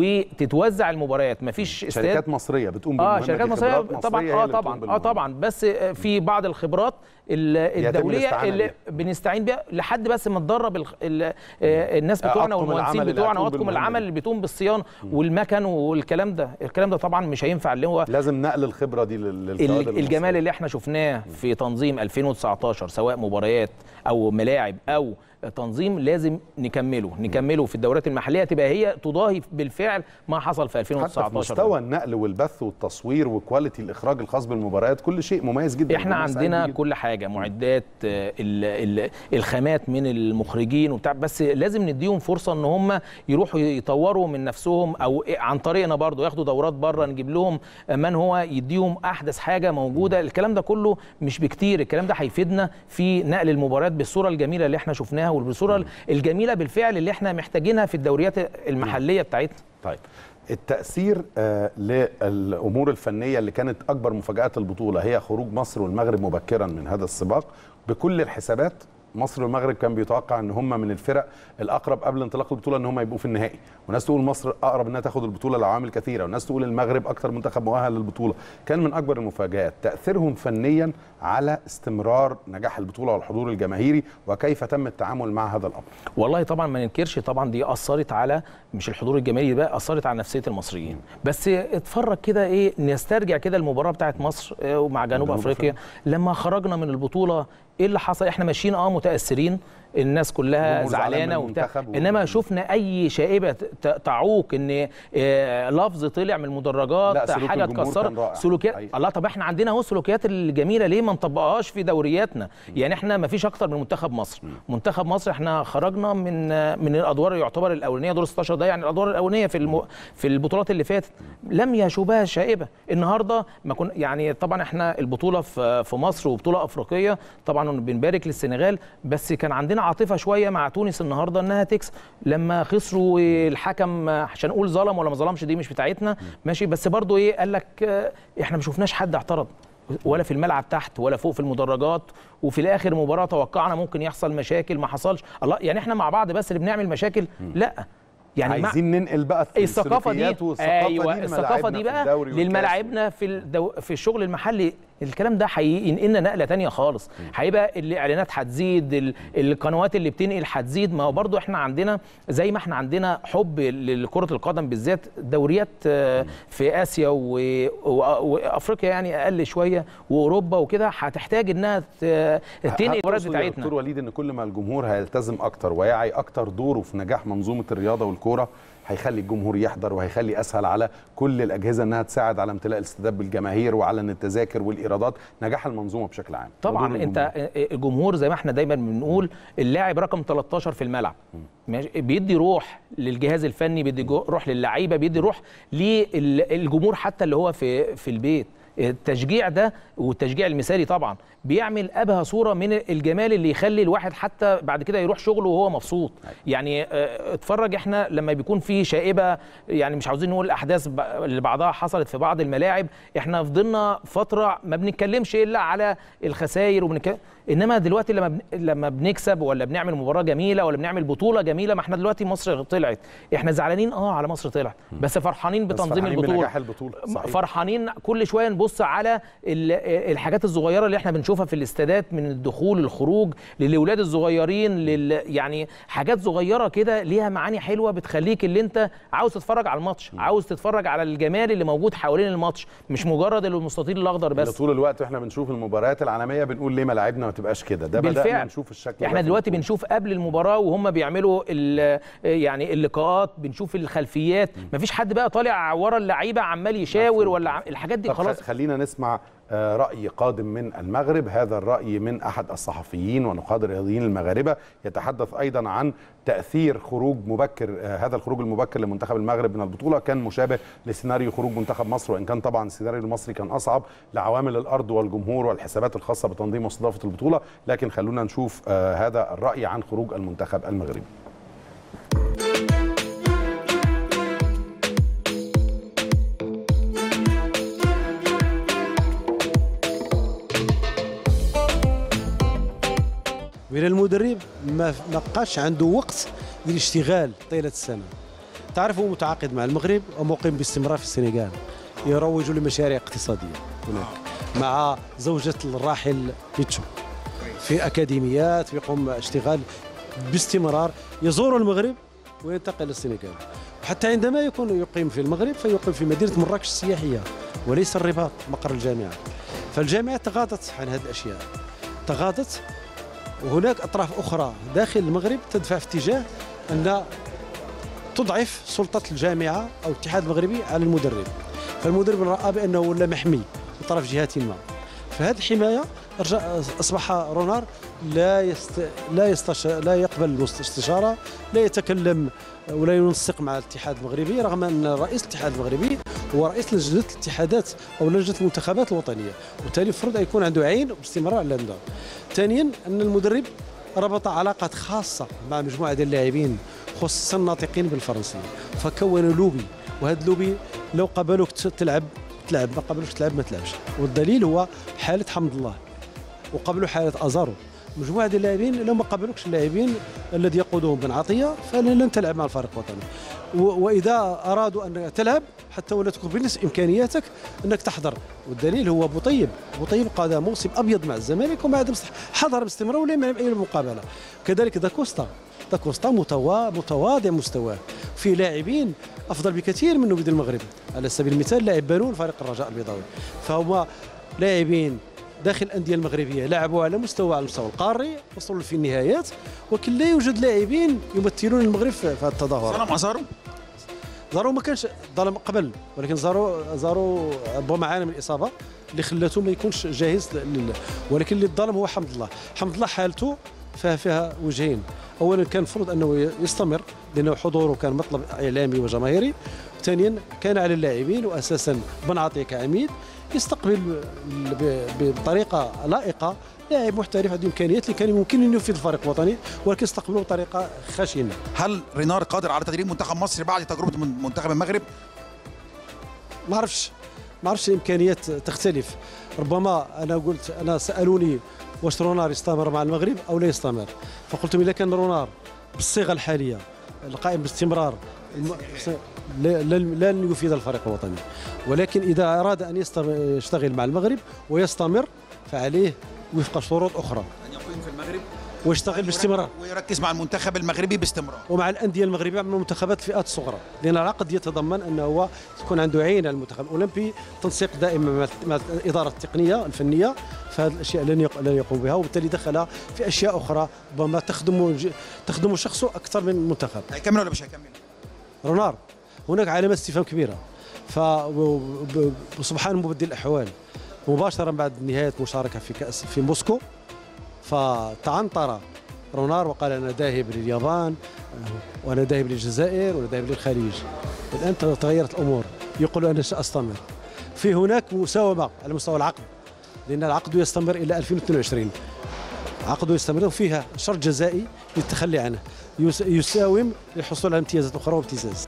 وتتوزع المباريات مفيش استاد شركات مصريه بتقوم اه بالمهمة شركات دي، مصريه خبرات طبعا هي اه اللي بتقوم طبعا اه بالمهمة. طبعا بس في بعض الخبرات ال- يتم الدوليه الاستعانة اللي بيها. بنستعين بيها لحد بس ما تدرب الخ- ال- آه، الناس آه، بتوعنا أطقم والمهندسين العمل اللي بتوعنا هتقوم واطقم بالمهمة العمل دي. اللي بتقوم بالصيانه والمكن والكلام ده الكلام ده طبعا مش هينفع اللي هو لازم نقل الخبره دي لل- للكوادر ال- الجمال اللي احنا شفناه في تنظيم 2019 سواء مباريات او ملاعب او تنظيم لازم نكمله نكمله في الدورات المحليه تبقى هي تضاهي بالفعل ما حصل في حتى في 2019 مستوى النقل والبث والتصوير وكواليتي الاخراج الخاص بالمباريات كل شيء مميز جدا احنا والناس عندنا سعيدة جداً. كل حاجه معدات آه، ال- ال- الخامات من المخرجين وبتاع بس لازم نديهم فرصه ان هم يروحوا يطوروا من نفسهم او إيه عن طريقنا برضو ياخدوا دورات بره نجيب لهم من هو يديهم احدث حاجه موجوده الكلام ده كله مش بكتير الكلام ده هيفيدنا في نقل المباريات بالصوره الجميله اللي احنا شفناها والصوره الجميله بالفعل اللي احنا محتاجينها في الدوريات المحليه بتاعتنا طيب التأثير آه للأمور الفنية اللي كانت أكبر مفاجآت البطولة هي خروج مصر والمغرب مبكرا من هذا السباق بكل الحسابات مصر والمغرب كان بيتوقع ان هم من الفرق الاقرب قبل انطلاق البطوله ان هم يبقوا في النهائي وناس تقول مصر اقرب انها تاخد البطوله لعوامل كثيره وناس تقول المغرب اكثر منتخب مؤهل للبطوله كان من اكبر المفاجات تاثيرهم فنيا على استمرار نجاح البطوله والحضور الجماهيري وكيف تم التعامل مع هذا الامر والله طبعا ما ننكرش طبعا دي اثرت على مش الحضور الجماهيري بقى اثرت على نفسيه المصريين بس اتفرج كده ايه نسترجع كده المباراه بتاعت مصر آه، مع جنوب جنوب افريقيا لما خرجنا من البطوله ايه اللي حصل احنا ماشيين اه متاثرين الناس كلها جمهور زعلان زعلانه من وبتاع المنتخب و- انما شفنا اي شائبه ت- تعوق ان آه، لفظ طلع من لا، المدرجات سلوك حاجه الجمهور كان رائع. اتكسرت سلوكيات حقيقي. الله طب احنا عندنا اهو السلوكيات الجميله ليه ما نطبقهاش في دورياتنا يعني احنا ما فيش اكتر من منتخب مصر منتخب مصر احنا خرجنا من من الادوار يعتبر الاولانيه دور 16 ده يعني الادوار الاولانيه في الم... في البطولات اللي فاتت لم يشوبها شائبه النهارده ما كن يعني طبعا احنا البطوله في في مصر وبطوله افريقيه طبعا بنبارك للسنغال بس كان عندنا عاطفه شويه مع تونس النهارده انها تكسب لما خسروا الحكم عشان نقول ظلم ولا ما ظلمش دي مش بتاعتنا ماشي بس برضو ايه قال لك آه، احنا ما شفناش حد اعترض ولا في الملعب تحت ولا فوق في المدرجات وفي الاخر مباراه توقعنا ممكن يحصل مشاكل ما حصلش الله يعني احنا مع بعض بس اللي بنعمل مشاكل لا يعني مع عايزين ننقل بقى الثقافه دي السلوكيات والثقافة ايوه دي الثقافه لملاعبنا دي في بقى الدوري والكاس. للملاعبنا في الدو... في الشغل المحلي الكلام ده هينقلنا نقله تانية خالص هيبقى الاعلانات هتزيد ال... القنوات اللي بتنقل هتزيد ما هو برضو احنا عندنا زي ما احنا عندنا حب لكره القدم بالذات دوريات آه، في اسيا و... و... وافريقيا يعني اقل شويه واوروبا وكده هتحتاج انها ت... تنقل المباريات هتقصد يا بتاعتنا دكتور وليد ان كل ما الجمهور هيلتزم اكتر ويعي اكتر دوره في نجاح منظومه الرياضه والكوره هيخلي الجمهور يحضر وهيخلي اسهل على كل الاجهزه انها تساعد على امتلاء الاستادات بالجماهير وعلى ان التذاكر والايرادات نجاح المنظومه بشكل عام طبعا ودور انت الجمهور زي ما احنا دايما بنقول اللاعب رقم 13 في الملعب ماشي؟ بيدي روح للجهاز الفني بيدي جو- روح للعيبه بيدي روح للجمهور حتى اللي هو في في البيت التشجيع ده والتشجيع المثالي طبعا بيعمل ابهى صوره من الجمال اللي يخلي الواحد حتى بعد كده يروح شغله وهو مبسوط يعني اه، اتفرج احنا لما بيكون في شائبه يعني مش عاوزين نقول الاحداث ب- اللي بعضها حصلت في بعض الملاعب احنا فضلنا فتره ما بنتكلمش الا على الخسائر وبنك... انما دلوقتي لما بن... لما بنكسب ولا بنعمل مباراه جميله ولا بنعمل بطوله جميله ما احنا دلوقتي مصر طلعت احنا زعلانين اه على مصر طلعت بس فرحانين بس بتنظيم فرحانين البطوله بنجاح البطولة، صحيح. فرحانين كل شويه نبص على ال- الحاجات الصغيره اللي احنا بنشوفها في الاستادات من الدخول الخروج للاولاد الصغيرين لل يعني حاجات صغيره كده ليها معاني حلوه بتخليك اللي انت عاوز تتفرج على الماتش عاوز تتفرج على الجمال اللي موجود حوالين الماتش مش مجرد المستطيل الاخضر اللي بس طول الوقت واحنا بنشوف المباريات العالميه بنقول ليه ملاعبنا ما تبقاش كده ده بدانا بالفعل نشوف الشكل ده احنا في دلوقتي البطولة. بنشوف قبل المباراه وهم بيعملوا ال- يعني اللقاءات بنشوف الخلفيات مفيش حد بقى طالع ورا اللعيبه عمال يشاور ولا عم- الحاجات دي طب خلاص خلينا نسمع آه، رأي قادم من المغرب هذا الرأي من أحد الصحفيين ونقاد الرياضيين المغاربة يتحدث أيضا عن تأثير خروج مبكر آه، هذا الخروج المبكر لمنتخب المغرب من البطولة كان مشابه لسيناريو خروج منتخب مصر وإن كان طبعا السيناريو المصري كان أصعب لعوامل الأرض والجمهور والحسابات الخاصة بتنظيم واستضافة البطولة لكن خلونا نشوف آه، هذا الرأي عن خروج المنتخب المغربي وإلى المدرب ما ما بقاش عنده وقت للاشتغال طيلة السنة تعرف هو متعاقد مع المغرب ومقيم باستمرار في السنغال يروج لمشاريع اقتصادية هناك مع زوجة الراحل بيتشو في أكاديميات ويقوم اشتغال باستمرار يزور المغرب وينتقل للسنغال وحتى عندما يكون يقيم في المغرب فيقيم في مدينة مراكش السياحية وليس الرباط مقر الجامعة فالجامعة تغاضت عن هذه الأشياء تغاضت وهناك اطراف اخرى داخل المغرب تدفع في اتجاه ان تضعف سلطه الجامعه او الاتحاد المغربي على المدرب فالمدرب راى بانه ولا محمي من طرف جهه ما فهذه الحمايه رجع اصبح رونار لا يست... لا يستش... لا يقبل الاستشاره لا يتكلم ولا ينسق مع الاتحاد المغربي رغم ان رئيس الاتحاد المغربي هو رئيس لجنه الاتحادات او لجنه المنتخبات الوطنيه وبالتالي المفروض ان يكون عنده عين باستمرار على النظام ثانيا ان المدرب ربط علاقات خاصه مع مجموعه ديال اللاعبين خصوصا الناطقين بالفرنسيه فكونوا لوبي وهذا اللوبي لو قبلوك ت- تلعب تلعب ما قبلوش تلعب ما تلعبش والدليل هو حاله حمد الله وقبلوا حاله ازارو مجموعه ديال اللاعبين لو ما قبلوكش اللاعبين الذي يقودهم بن عطيه فلن تلعب مع الفريق الوطني و- واذا ارادوا ان تلعب حتى ولا تكون بنفس امكانياتك انك تحضر والدليل هو بوطيب بوطيب قاد موسم ابيض مع الزمالك ومع عدم حضر باستمرار ولم يلعب اي مقابله كذلك داكوستا داكوستا متوا... متواضع مستواه في لاعبين افضل بكثير من نوبي المغرب على سبيل المثال لاعب بانون فريق الرجاء البيضاوي فهما لاعبين داخل الانديه المغربيه لعبوا على مستوى على المستوى القاري وصلوا في النهايات ولكن لا يوجد لاعبين يمثلون المغرب في في هذه التظاهرات ظلم ازارو زارو ما كانش ظلم قبل ولكن زارو زارو ربما عانى من الاصابه اللي خلاته ما يكونش جاهز لل... ولكن اللي ظلم هو حمد الله حمد الله حالته فيها فيها وجهين اولا كان المفروض انه يستمر لانه حضوره كان مطلب اعلامي وجماهيري ثانيا كان على اللاعبين واساسا بن عطيه كعميد يستقبل ب- ب- بطريقه لائقه لاعب محترف عنده امكانيات اللي كان يمكن انه يفيد الفريق الوطني ولكن استقبلوه بطريقه خشنه هل رينار قادر على تدريب منتخب مصر بعد تجربه من- منتخب المغرب ما اعرفش ما اعرفش الامكانيات تختلف ربما انا قلت انا سالوني واش رونار يستمر مع المغرب او لا يستمر فقلت اذا كان رونار بالصيغه الحاليه القائم باستمرار الم- لن لن يفيد الفريق الوطني ولكن اذا اراد ان يستم- يشتغل مع المغرب ويستمر فعليه وفق شروط اخرى ان يقيم في المغرب ويشتغل باستمرار ويركز مع المنتخب المغربي باستمرار ومع الانديه المغربيه من منتخبات الفئات الصغرى لان العقد يتضمن انه هو تكون عنده عين على المنتخب الاولمبي تنسيق دائما مع مع الاداره التقنيه الفنيه فهذه الاشياء لن يق- لن يقوم بها وبالتالي دخل في اشياء اخرى ربما تخدم ج- تخدم شخصه اكثر من المنتخب هيكمل ولا مش هيكمل؟ رونار هناك علامات استفهام كبيره ف و- ب- وسبحان مبدل الاحوال مباشره بعد نهايه مشاركه في كاس في موسكو فتعنطر رونار وقال انا ذاهب لليابان آه، وانا ذاهب للجزائر وانا ذاهب للخليج الان تغيرت الامور يقول انا ساستمر في هناك مساومه على مستوى العقد لان العقد يستمر الى 2022 عقده يستمر وفيها شرط جزائي للتخلي عنه يس- يساوم للحصول على امتيازات اخرى وابتزاز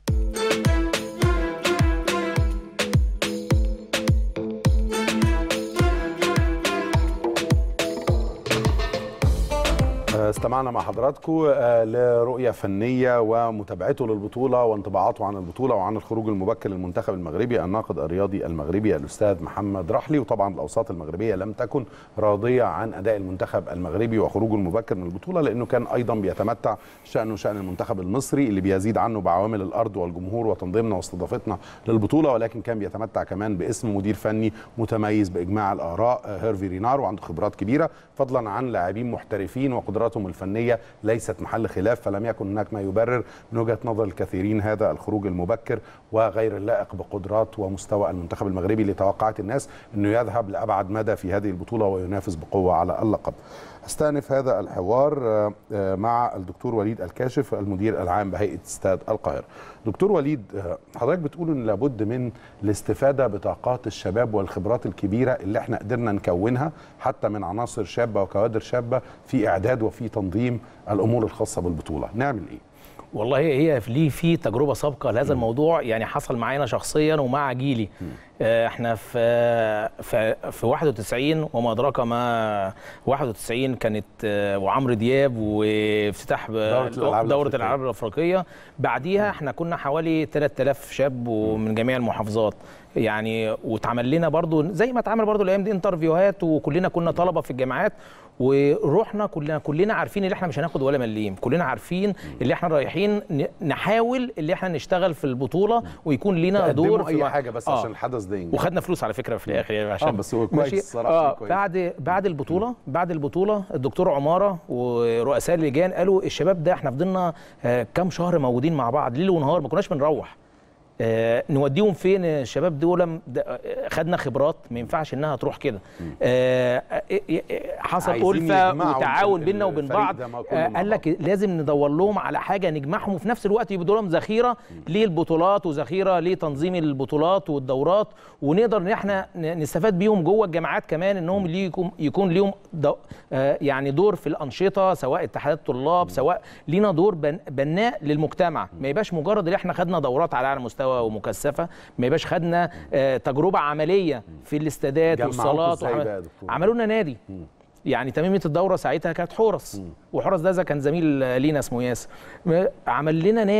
استمعنا مع حضراتكم آه، لرؤية فنية ومتابعته للبطولة وانطباعاته عن البطولة وعن الخروج المبكر للمنتخب المغربي الناقد الرياضي المغربي الأستاذ محمد رحلي وطبعا الأوساط المغربية لم تكن راضية عن أداء المنتخب المغربي وخروجه المبكر من البطولة لأنه كان أيضا بيتمتع شأنه شأن المنتخب المصري اللي بيزيد عنه بعوامل الأرض والجمهور وتنظيمنا واستضافتنا للبطولة ولكن كان بيتمتع كمان باسم مدير فني متميز بإجماع الآراء آه، هيرفي رينار وعنده خبرات كبيرة فضلا عن لاعبين محترفين وقدراتهم الفنيه ليست محل خلاف فلم يكن هناك ما يبرر من وجهه نظر الكثيرين هذا الخروج المبكر وغير اللائق بقدرات ومستوى المنتخب المغربي اللي توقعت الناس انه يذهب لابعد مدى في هذه البطوله وينافس بقوه على اللقب. استأنف هذا الحوار آه، آه، مع الدكتور وليد الكاشف المدير العام بهيئه استاد القاهره. دكتور وليد آه، حضرتك بتقول ان لابد من الاستفاده بطاقات الشباب والخبرات الكبيره اللي احنا قدرنا نكونها حتى من عناصر شابه وكوادر شابه في اعداد وفي تنظيم الامور الخاصه بالبطوله، نعمل ايه؟ والله هي ليه في تجربه سابقه لهذا الموضوع يعني حصل معانا شخصيا ومع جيلي آه، احنا في في في 91 وما ادراك ما 91 كانت آه، وعمرو دياب وافتتاح ب- دورة الألعاب دوره الأفريقية. الالعاب الافريقيه بعديها احنا كنا حوالي 3000 شاب ومن جميع المحافظات يعني واتعمل لنا برضو زي ما اتعمل برضو الايام دي انترفيوهات وكلنا كنا طلبه في الجامعات ورحنا كلنا كلنا عارفين ان احنا مش هناخد ولا مليم كلنا عارفين اللي احنا رايحين ن- نحاول اللي احنا نشتغل في البطوله ويكون لينا دور تقدموا في اي ما- حاجه بس آه. عشان الحدث ده ينجح. وخدنا فلوس على فكره في الاخر يعني عشان آه، بس هو كويس ماشي؟ الصراحة، اه كويس. بعد بعد البطوله بعد البطوله الدكتور عماره ورؤساء اللجان قالوا الشباب ده احنا فضلنا آه، كام شهر موجودين مع بعض ليل ونهار ما كناش بنروح آه نوديهم فين الشباب دول ده- آه، خدنا خبرات ما ينفعش انها تروح كده آه آه، آه، آه، حصل عايزين ألفة يجمعوا وتعاون ال- بيننا وبين الفريق بعض ده ما كله آه مع قال لك لازم ندور لهم على حاجه نجمعهم وفي نفس الوقت يبقوا لهم ذخيره للبطولات وذخيره لتنظيم البطولات والدورات ونقدر ان احنا ن- نستفاد بيهم جوه الجامعات كمان انهم ليكم يكون ليهم دو آه يعني دور في الانشطه سواء اتحادات الطلاب سواء لينا دور بن بناء للمجتمع ما يبقاش مجرد ان احنا خدنا دورات على اعلى مستوى ومكثفه ما يبقاش خدنا آه تجربه عمليه في الاستادات جمعوكوا والصالات إزاي وعمل- بقى يا دكتور؟ عملوا لنا نادي يعني تميمه الدوره ساعتها كانت حورس وحورس ده, ده كان زميل لينا اسمه ياسر م- عمل لنا نادي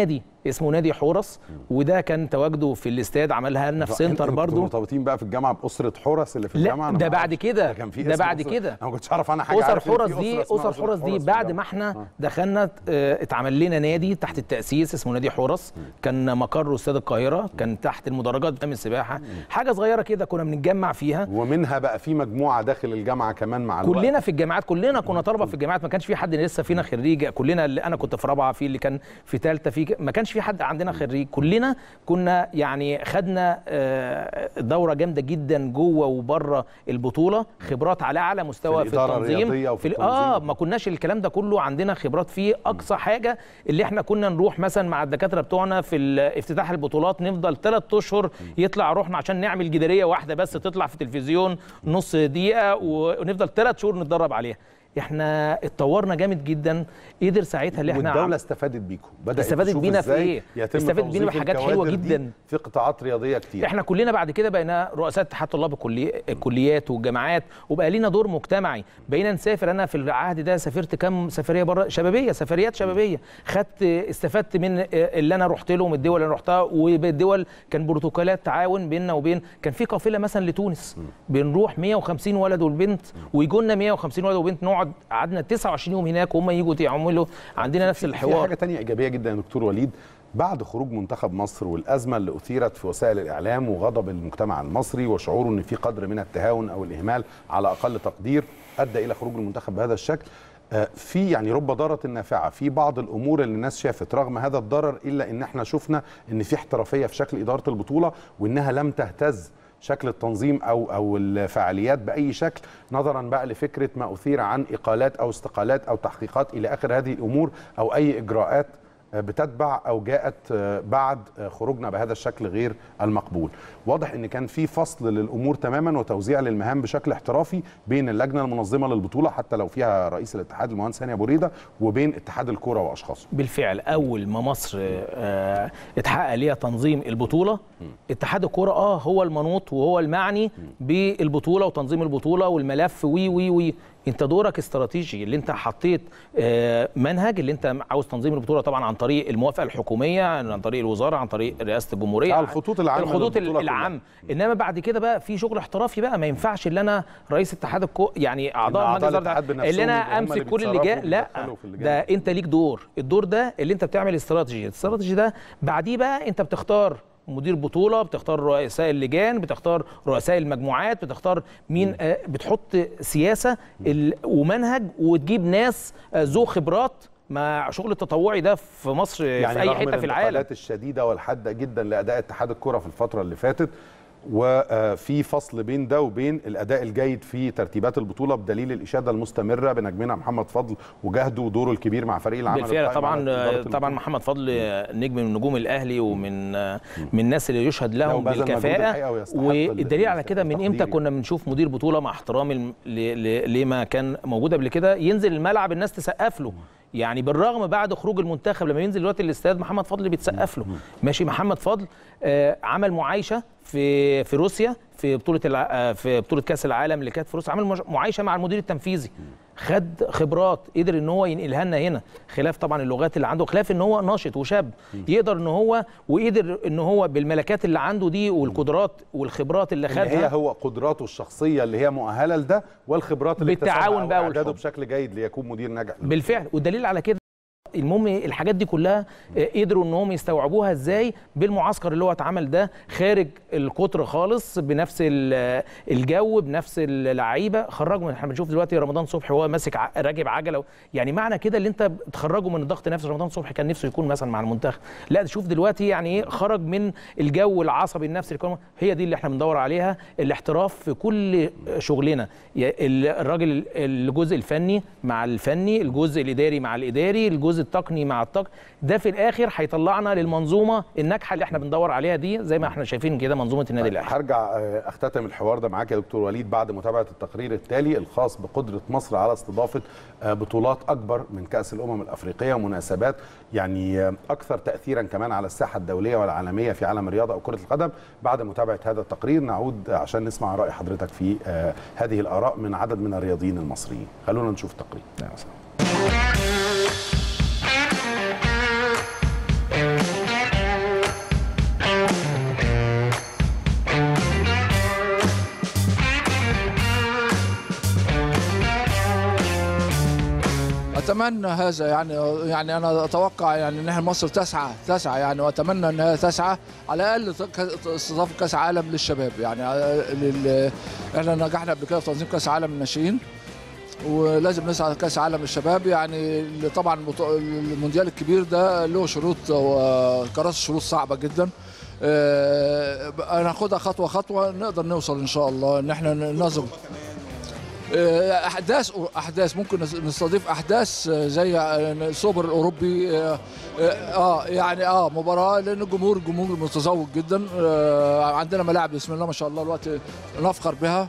اسمه نادي حورس وده كان تواجده في الاستاد عملها لنا في سنتر انتوا كنتوا برضو مرتبطين بقى في الجامعه باسره حورس اللي في لا، الجامعه أنا ده ما بعد أعرفش. كده. كان في ده اسم بعد أسرة. كده. انا ما كنتش اعرف انا حاجه اسر عارف إن حورس في دي أسرة اسمها اسر حورس دي حورس في بعد ما الجامعة. احنا آه. دخلنا آه، اتعمل لنا نادي تحت التاسيس اسمه نادي حورس كان مقره استاد القاهره كان تحت المدرجات قدام السباحه حاجه صغيره كده كنا بنتجمع فيها ومنها بقى في مجموعه داخل الجامعه كمان مع الوقت. كلنا في الجامعات كلنا كنا طلبه في الجامعات ما كانش في حد لسه فينا خريج كلنا اللي انا كنت في رابعه في اللي كان في ثالثه في ما كانش في حد عندنا خريج كلنا كنا يعني خدنا آه، دوره جامده جدا جوه وبره البطوله خبرات على اعلى مستوى في في, الإدارة التنظيم الرياضية وفي ال- اه التنظيم. ما كناش الكلام ده كله عندنا خبرات فيه اقصى حاجه اللي احنا كنا نروح مثلا مع الدكاتره بتوعنا في ال- افتتاح البطولات نفضل ثلاث اشهر يطلع روحنا عشان نعمل جداريه واحده بس تطلع في التلفزيون نص دقيقه ونفضل ثلاث شهور نتدرب عليها احنا اتطورنا جامد جدا قدر ساعتها اللي احنا والدوله عم- استفادت بيكم بدات استفادت تشوف بينا في إزاي إيه؟ يتم استفادت بينا توظيف بحاجات حلوة الكوادر دي جداً. في قطاعات رياضيه كتير احنا كلنا بعد كده بقينا رؤساء اتحاد طلاب الكلي- الكليات والجامعات وبقى لينا دور مجتمعي بقينا نسافر انا في العهد ده سافرت كام سفريه بره شبابيه سفريات شبابيه خدت استفدت من اللي انا رحت له من الدول اللي انا رحتها والدول كان بروتوكولات تعاون بيننا وبين كان في قافله مثلا لتونس بنروح 150 ولد والبنت ويجوا لنا 150 ولد وبنت نقعد قعدنا 29 يوم هناك وهم يجوا يعملوا عندنا نفس في الحوار حاجه تانية ايجابيه جدا يا دكتور وليد بعد خروج منتخب مصر والازمه اللي اثيرت في وسائل الاعلام وغضب المجتمع المصري وشعوره ان في قدر من التهاون او الاهمال على اقل تقدير ادى الى خروج المنتخب بهذا الشكل آه، في يعني رب ضاره نافعه في بعض الامور اللي الناس شافت رغم هذا الضرر الا ان احنا شفنا ان في احترافيه في شكل اداره البطوله وانها لم تهتز شكل التنظيم او او الفعاليات باي شكل نظرا بقى لفكره ما اثير عن اقالات او استقالات او تحقيقات الى اخر هذه الامور او اي اجراءات بتتبع او جاءت بعد خروجنا بهذا الشكل غير المقبول واضح ان كان في فصل للامور تماما وتوزيع للمهام بشكل احترافي بين اللجنه المنظمه للبطوله حتى لو فيها رئيس الاتحاد المهندس هاني ابو ريده وبين اتحاد الكوره واشخاصه بالفعل اول ما مصر آه، اتحقق ليها تنظيم البطوله اتحاد الكوره اه هو المنوط وهو المعني بالبطوله وتنظيم البطوله والملف وي وي وي انت دورك استراتيجي اللي انت حطيت آه، منهج اللي انت عاوز تنظيم البطوله طبعا عن طريق الموافقه الحكوميه عن طريق الوزاره عن طريق رئاسه الجمهوريه آه، الخطوط العامة الخطوط للبطولة كلها. العام انما بعد كده بقى في شغل احترافي بقى ما ينفعش اللي انا رئيس اتحاد الكو يعني اعضاء إن مجلس أعضاء الإدارة الاتحاد بنفسهم اللي انا يبقوا هم امسك اللي كل اللجان بيتصرفوا لا وبيدخلوا في اللجان. ده انت ليك دور الدور ده اللي انت بتعمل استراتيجي الاستراتيجي ده بعديه بقى انت بتختار مدير بطوله بتختار رؤساء اللجان بتختار رؤساء المجموعات بتختار مين آه، بتحط سياسه ال- ومنهج وتجيب ناس آه، ذو خبرات مع شغل التطوعي ده في مصر في اي رغم حته في العالم الانتقادات الشديده والحاده جدا لاداء اتحاد الكره في الفتره اللي فاتت وفي فصل بين ده وبين الاداء الجيد في ترتيبات البطوله بدليل الاشاده المستمره بنجمنا محمد فضل وجهده ودوره الكبير مع فريق العمل بالفعل القائم طبعا على إدارة طبعا البطولة. محمد فضل نجم من نجوم الاهلي ومن من الناس اللي يشهد لهم وبذل مجهود بالكفاءه الحقيقة ويستحق والدليل على كده من امتى التقدير كنا بنشوف مدير بطوله مع احترامي ل- ل- لما كان موجود قبل كده ينزل الملعب الناس تسقف له يعني بالرغم بعد خروج المنتخب لما ينزل دلوقتي الاستاد محمد فضل بيتسقف له ماشي محمد فضل آه، عمل معايشه في في روسيا في بطوله الع... آه، في بطوله كاس العالم اللي كانت في روسيا عمل مج- معايشه مع المدير التنفيذي خد خبرات قدر ان هو ينقلها لنا هنا خلاف طبعا اللغات اللي عنده خلاف ان هو ناشط وشاب يقدر ان هو وقدر ان هو بالملكات اللي عنده دي والقدرات والخبرات اللي اللي هي خدها هو قدراته الشخصيه اللي هي مؤهله لده والخبرات اللي بالتعاون اكتسبها بقى واعداده والحب. بشكل جيد ليكون مدير ناجح بالفعل والدليل على كده المهم الحاجات دي كلها آه، قدروا ان هم يستوعبوها ازاي بالمعسكر اللي هو اتعمل ده خارج القطر خالص بنفس ال- الجو بنفس اللعيبه خرجوا من احنا بنشوف دلوقتي رمضان صبحي وهو ماسك ع- راكب عجله يعني معنى كده اللي انت تخرجه من الضغط نفسه رمضان صبحي كان نفسه يكون مثلا مع المنتخب لا شوف دلوقتي يعني ايه خرج من الجو العصبي النفسي اللي كان- هي دي اللي احنا بندور عليها الاحتراف في كل شغلنا يا- ال- الراجل الجزء الفني مع الفني الجزء الاداري مع الاداري الجزء التقني مع التقني ده في الاخر هيطلعنا للمنظومه الناجحه اللي احنا بندور عليها دي زي ما احنا شايفين كده منظومه النادي الاهلي هرجع آه، اختتم الحوار ده معاك يا دكتور وليد بعد متابعه التقرير التالي الخاص بقدره مصر على استضافه آه، بطولات اكبر من كاس الامم الافريقيه ومناسبات يعني آه، اكثر تاثيرا كمان على الساحه الدوليه والعالميه في عالم الرياضه او كره القدم بعد متابعه هذا التقرير نعود آه، عشان نسمع راي حضرتك في آه، هذه الاراء من عدد من الرياضيين المصريين خلونا نشوف التقرير اتمنى هذا يعني يعني انا اتوقع يعني ان احنا مصر تسعى تسعى يعني واتمنى انها تسعى على الاقل ت- استضافه كاس عالم للشباب يعني على- لل... احنا نجحنا قبل كده في تنظيم كاس عالم للناشئين ولازم نسعى لكاس عالم للشباب يعني اللي طبعا البطو- المونديال الكبير ده له شروط وكراسه شروط صعبه جدا آه، هناخدها خطوه خطوه نقدر نوصل ان شاء الله ان احنا ننظم آه، احداث احداث ممكن نس- نستضيف احداث آه، زي آه، السوبر الاوروبي اه آه، يعني اه مباراه لان الجمهور جمهور متذوق جدا آه، عندنا ملاعب بسم الله ما شاء الله الوقت نفخر بها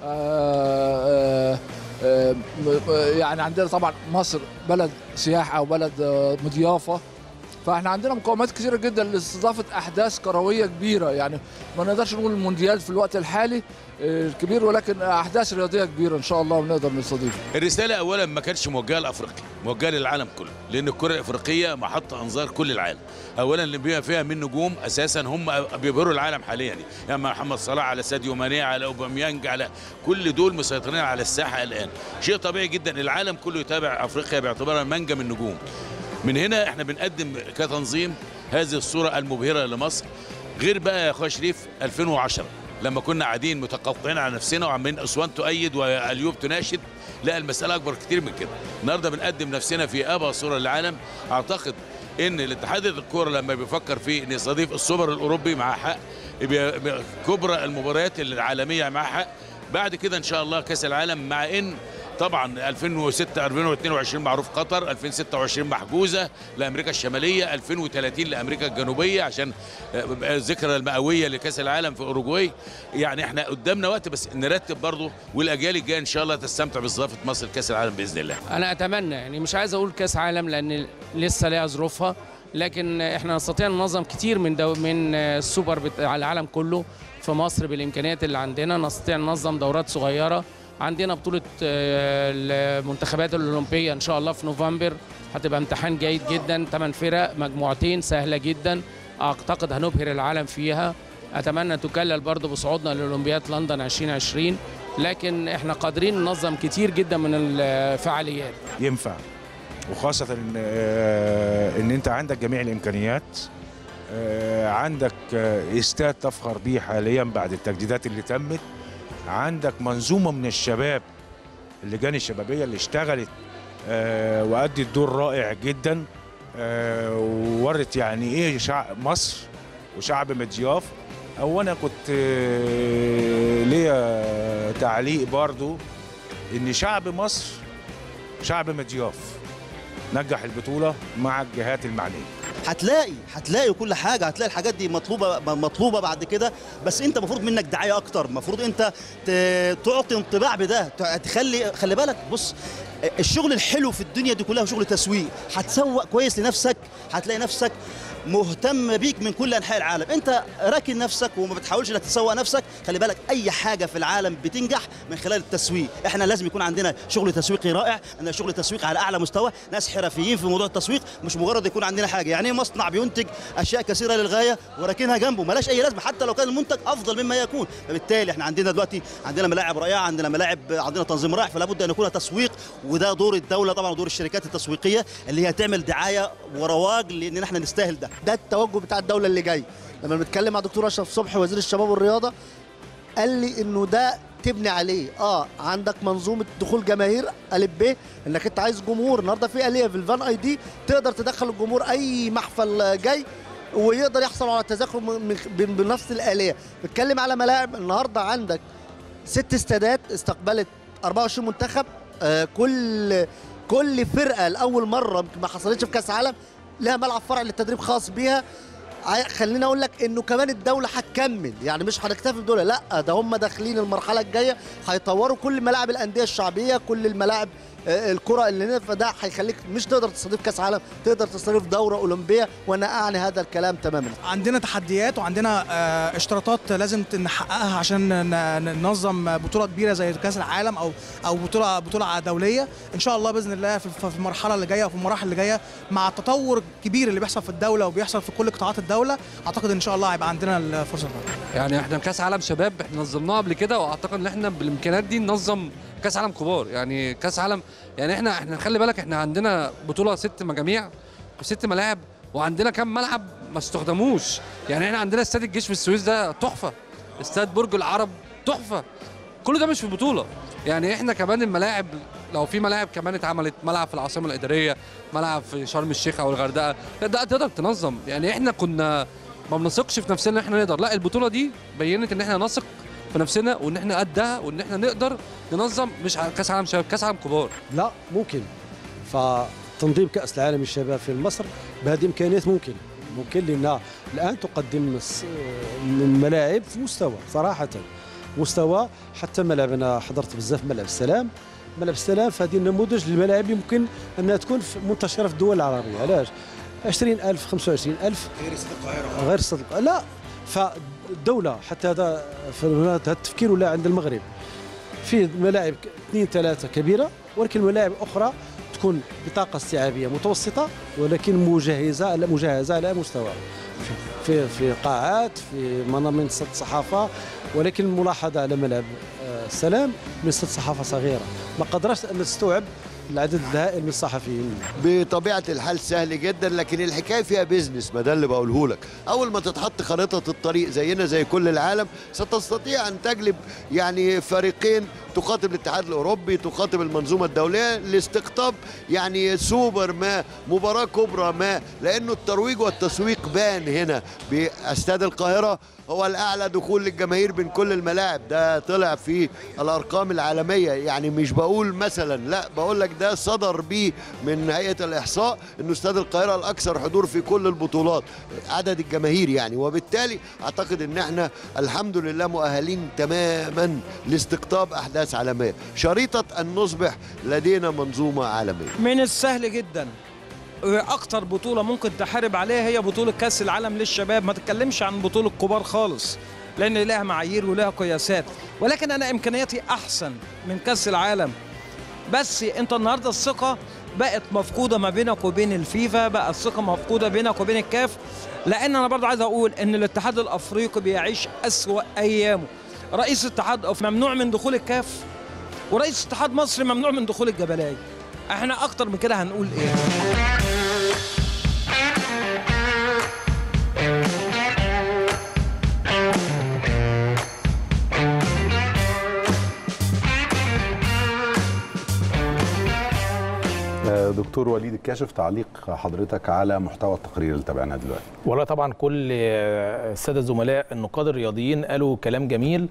آه، آه، آه، م- يعني عندنا طبعا مصر بلد سياحه وبلد آه، مضيافه فاحنا عندنا مقومات كثيره جدا لاستضافه احداث كرويه كبيره يعني ما نقدرش نقول المونديال في الوقت الحالي آه، الكبير ولكن احداث رياضيه كبيره ان شاء الله ونقدر نستضيف الرسالة أولا ما كانش موجهة لأفريقيا موجهة للعالم كله لأن الكرة الأفريقية محط أنظار كل العالم أولا اللي بيبقى فيها من نجوم أساسا هم بيبهروا العالم حاليا يعني, يعني محمد صلاح على ساديو ماني على أوباميانج على كل دول مسيطرين على الساحة الآن شيء طبيعي جدا العالم كله يتابع أفريقيا باعتبارها منجم النجوم من هنا احنا بنقدم كتنظيم هذه الصورة المبهرة لمصر غير بقى يا اخويا شريف 2010 لما كنا قاعدين متقوقعين على نفسنا وعمالين اسوان تؤيد واليوب تناشد لا المساله اكبر كتير من كده النهارده بنقدم نفسنا في ابهى صوره للعالم اعتقد ان الاتحاد الكوره لما بيفكر في ان يستضيف السوبر الاوروبي مع حق بي- بي- كبرى المباريات العالميه مع حق بعد كده ان شاء الله كاس العالم مع ان طبعا 2006 2022 معروف قطر 2026 محجوزه لامريكا الشماليه 2030 لامريكا الجنوبيه عشان آه، الذكرى المئويه لكاس العالم في اوروجواي يعني احنا قدامنا وقت بس نرتب برضه والاجيال الجايه ان شاء الله تستمتع باستضافه مصر لكاس العالم باذن الله انا اتمنى يعني مش عايز اقول كاس عالم لان لسه ليها ظروفها لكن احنا نستطيع ننظم كتير من دو من السوبر بتاع العالم كله في مصر بالامكانيات اللي عندنا نستطيع ننظم دورات صغيره عندنا بطوله آه، المنتخبات الاولمبيه ان شاء الله في نوفمبر هتبقى امتحان جيد جدا ثمان فرق مجموعتين سهله جدا اعتقد هنبهر العالم فيها اتمنى تكلل برضه بصعودنا لاولمبياد لندن 2020 لكن احنا قادرين ننظم كتير جدا من الفعاليات ينفع وخاصة إن, آه، إن أنت عندك جميع الإمكانيات آه، عندك آه، استاد تفخر به حاليا بعد التجديدات اللي تمت عندك منظومة من الشباب اللجان الشبابية اللي اشتغلت آه، وأدت دور رائع جدا آه، وورت يعني إيه شعب مصر وشعب مضياف أو أنا كنت آه، ليا تعليق برضو إن شعب مصر شعب مضياف نجح البطولة مع الجهات المعنية هتلاقي هتلاقي كل حاجه هتلاقي الحاجات دي مطلوبه مطلوبه بعد كده بس انت المفروض منك دعايه اكتر المفروض انت ت- تعطي انطباع بده ت- تخلي خلي بالك بص الشغل الحلو في الدنيا دي كلها شغل تسويق هتسوق كويس لنفسك هتلاقي نفسك مهتم بيك من كل انحاء العالم انت راكن نفسك وما بتحاولش انك تسوق نفسك خلي بالك اي حاجه في العالم بتنجح من خلال التسويق احنا لازم يكون عندنا شغل تسويقي رائع عندنا شغل تسويق على اعلى مستوى ناس حرفيين في موضوع التسويق مش مجرد يكون عندنا حاجه يعني إيه مصنع بينتج اشياء كثيره للغايه وراكنها جنبه ملاش اي لازمه حتى لو كان المنتج افضل مما يكون فبالتالي احنا عندنا دلوقتي عندنا ملاعب رائعه عندنا ملاعب عندنا تنظيم رائع فلا بد ان يكون تسويق وده دور الدوله طبعا ودور الشركات التسويقيه اللي هي تعمل دعايه ورواج لان احنا نستاهل ده ده التوجه بتاع الدوله اللي جاي لما بنتكلم مع دكتور اشرف صبحي وزير الشباب والرياضه قال لي انه ده تبني عليه اه عندك منظومه دخول جماهير الف ب انك انت عايز جمهور النهارده في اليه في الفان اي دي تقدر تدخل الجمهور اي محفل جاي ويقدر يحصل على التذاكر من- من- بنفس الاليه بتكلم على ملاعب النهارده عندك ست استادات استقبلت 24 منتخب آه كل كل فرقه لاول مره يمكن ما حصلتش في كاس عالم لها ملعب فرع للتدريب خاص بيها عاي- خليني اقول لك انه كمان الدوله هتكمل يعني مش هنكتفي بدول لا ده هم داخلين المرحله الجايه هيطوروا كل ملاعب الانديه الشعبيه كل الملاعب آه، الكره اللي هنا فده هيخليك مش تقدر تستضيف كاس عالم تقدر تستضيف دوره اولمبيه وانا اعني هذا الكلام تماما عندنا تحديات وعندنا آه، اشتراطات لازم نحققها عشان ن- ن- ننظم بطوله كبيره زي كاس العالم او او بطوله بطوله دوليه ان شاء الله باذن الله في في المرحله اللي جايه وفي المراحل اللي جايه مع التطور الكبير اللي بيحصل في الدوله وبيحصل في كل قطاعات الدوله اعتقد ان شاء الله هيبقى عندنا الفرصه دي. يعني احنا كاس عالم شباب احنا نظمناه قبل كده واعتقد ان احنا بالامكانيات دي ننظم كاس عالم كبار يعني كاس عالم يعني احنا احنا خلي بالك احنا عندنا بطوله ست مجاميع وست ملاعب وعندنا كام ملعب ما استخدموش يعني احنا عندنا استاد الجيش في السويس ده تحفه استاد برج العرب تحفه كل ده مش في بطوله يعني احنا كمان الملاعب لو في ملاعب كمان اتعملت ملعب في العاصمه الاداريه ملعب في شرم الشيخ او الغردقه لا ده تقدر تنظم يعني احنا كنا ما بنثقش في نفسنا ان احنا نقدر لا البطوله دي بينت ان احنا نثق في نفسنا وان احنا قدها وان احنا نقدر ننظم مش ع- كاس عالم شباب كاس عالم كبار لا ممكن فتنظيم كأس العالم للشباب في مصر بهذه الإمكانيات ممكن ممكن لأنها الآن تقدم س- من ملاعب في مستوى صراحة مستوى حتى ملعب أنا حضرت بزاف ملعب السلام ملعب السلام فهذه النموذج للملاعب اللي ممكن أنها تكون في- منتشرة في الدول العربية علاش 20000 25000 غير استاد القاهره غير صدق لا فالدولة حتى هذا في هذا التفكير ولا عند المغرب في ملاعب ك- اثنين ثلاثة كبيرة ولكن ملاعب أخرى تكون بطاقة استيعابية متوسطة ولكن مجهزة لا مجهزة على مستوى في في قاعات في منصة صحافة ولكن الملاحظة على ملعب آه، السلام منصة صحافة صغيرة ما قدرش أن تستوعب العدد الهائل من الصحفيين بطبيعه الحال سهل جدا لكن الحكايه فيها بيزنس ما ده اللي بقوله لك اول ما تتحط خريطه الطريق زينا زي كل العالم ستستطيع ان تجلب يعني فريقين تخاطب الاتحاد الاوروبي تخاطب المنظومه الدوليه لاستقطاب يعني سوبر ما مباراه كبرى ما لانه الترويج والتسويق بان هنا باستاد القاهره هو الاعلى دخول للجماهير بين كل الملاعب ده طلع في الارقام العالميه يعني مش بقول مثلا لا بقول لك ده صدر بيه من هيئه الاحصاء انه استاد القاهره الاكثر حضور في كل البطولات عدد الجماهير يعني وبالتالي اعتقد ان احنا الحمد لله مؤهلين تماما لاستقطاب احداث عالميه شريطه ان نصبح لدينا منظومه عالميه من السهل جدا اكتر بطوله ممكن تحارب عليها هي بطوله كاس العالم للشباب ما تتكلمش عن بطوله كبار خالص لان لها معايير ولها قياسات ولكن انا امكانياتي احسن من كاس العالم بس انت النهارده الثقه بقت مفقوده ما بينك وبين الفيفا بقى الثقه مفقوده بينك وبين الكاف لان انا برضه عايز اقول ان الاتحاد الافريقي بيعيش اسوا ايامه رئيس الاتحاد أف- ممنوع من دخول الكاف ورئيس اتحاد مصر ممنوع من دخول الجبلايه احنا اكتر من كده هنقول ايه آه، دكتور وليد الكاشف تعليق حضرتك على محتوى التقرير اللي تابعناه دلوقتي والله طبعا كل آه، الساده الزملاء النقاد الرياضيين قالوا كلام جميل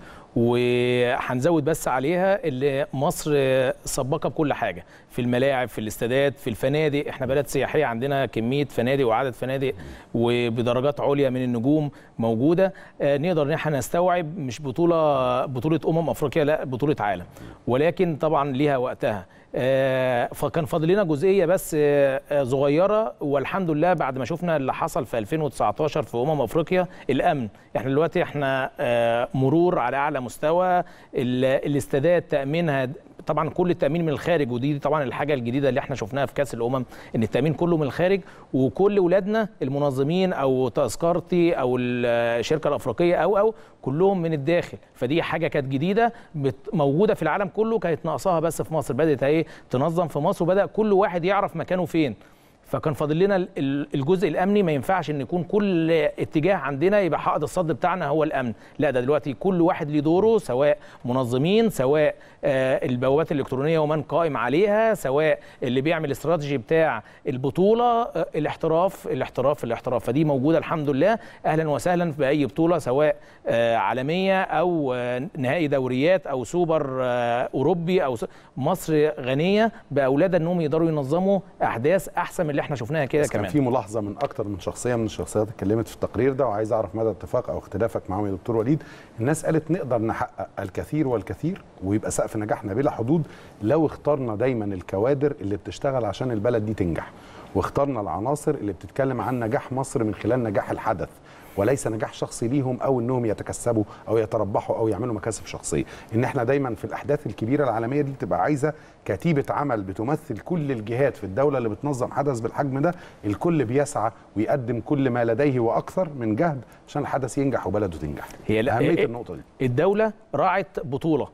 وهنزود بس عليها اللي مصر آه، سباقه بكل حاجه في الملاعب في الاستادات في الفنادق احنا بلد سياحيه عندنا كميه فنادق وعدد فنادق وبدرجات عليا من النجوم موجوده آه، نقدر ان احنا نستوعب مش بطوله بطوله امم افريقيا لا بطوله عالم ولكن طبعا ليها وقتها آه، فكان فاضل لنا جزئيه بس آه، آه، صغيره والحمد لله بعد ما شفنا اللي حصل في 2019 في امم افريقيا الامن احنا دلوقتي احنا آه، مرور على اعلى مستوى ال- الاستادات تامينها طبعا كل التامين من الخارج ودي طبعا الحاجه الجديده اللي احنا شفناها في كاس الامم ان التامين كله من الخارج وكل ولادنا المنظمين او تذكرتي او الشركه الافريقيه او او كلهم من الداخل فدي حاجه كانت جديده بت- موجوده في العالم كله كانت ناقصاها بس في مصر بدات ايه تنظم في مصر وبدا كل واحد يعرف مكانه فين فكان فاضل لنا ال- ال- الجزء الامني ما ينفعش ان يكون كل اتجاه عندنا يبقى حائط الصد بتاعنا هو الامن لا ده دلوقتي كل واحد ليه دوره سواء منظمين سواء آه، البوابات الالكترونيه ومن قائم عليها سواء اللي بيعمل استراتيجي بتاع البطوله آه، الاحتراف الاحتراف الاحتراف فدي موجوده الحمد لله اهلا وسهلا باي بطوله سواء آه، عالميه او آه، نهائي دوريات او سوبر آه، اوروبي او س- مصر غنيه باولادها انهم يقدروا ينظموا احداث احسن من اللي احنا شفناها كده بس كان كمان في ملاحظه من اكتر من شخصيه من الشخصيات اتكلمت في التقرير ده وعايز اعرف مدى اتفاق او اختلافك معاهم يا دكتور وليد الناس قالت نقدر نحقق الكثير والكثير ويبقى سقف نجاحنا بلا حدود لو اخترنا دايما الكوادر اللي بتشتغل عشان البلد دي تنجح واخترنا العناصر اللي بتتكلم عن نجاح مصر من خلال نجاح الحدث وليس نجاح شخصي ليهم او انهم يتكسبوا او يتربحوا او يعملوا مكاسب شخصيه ان احنا دايما في الاحداث الكبيره العالميه دي بتبقى عايزه كتيبه عمل بتمثل كل الجهات في الدوله اللي بتنظم حدث بالحجم ده الكل بيسعى ويقدم كل ما لديه واكثر من جهد عشان الحدث ينجح وبلده تنجح هي لا- اهميه إيه- النقطه دي الدوله راعت بطوله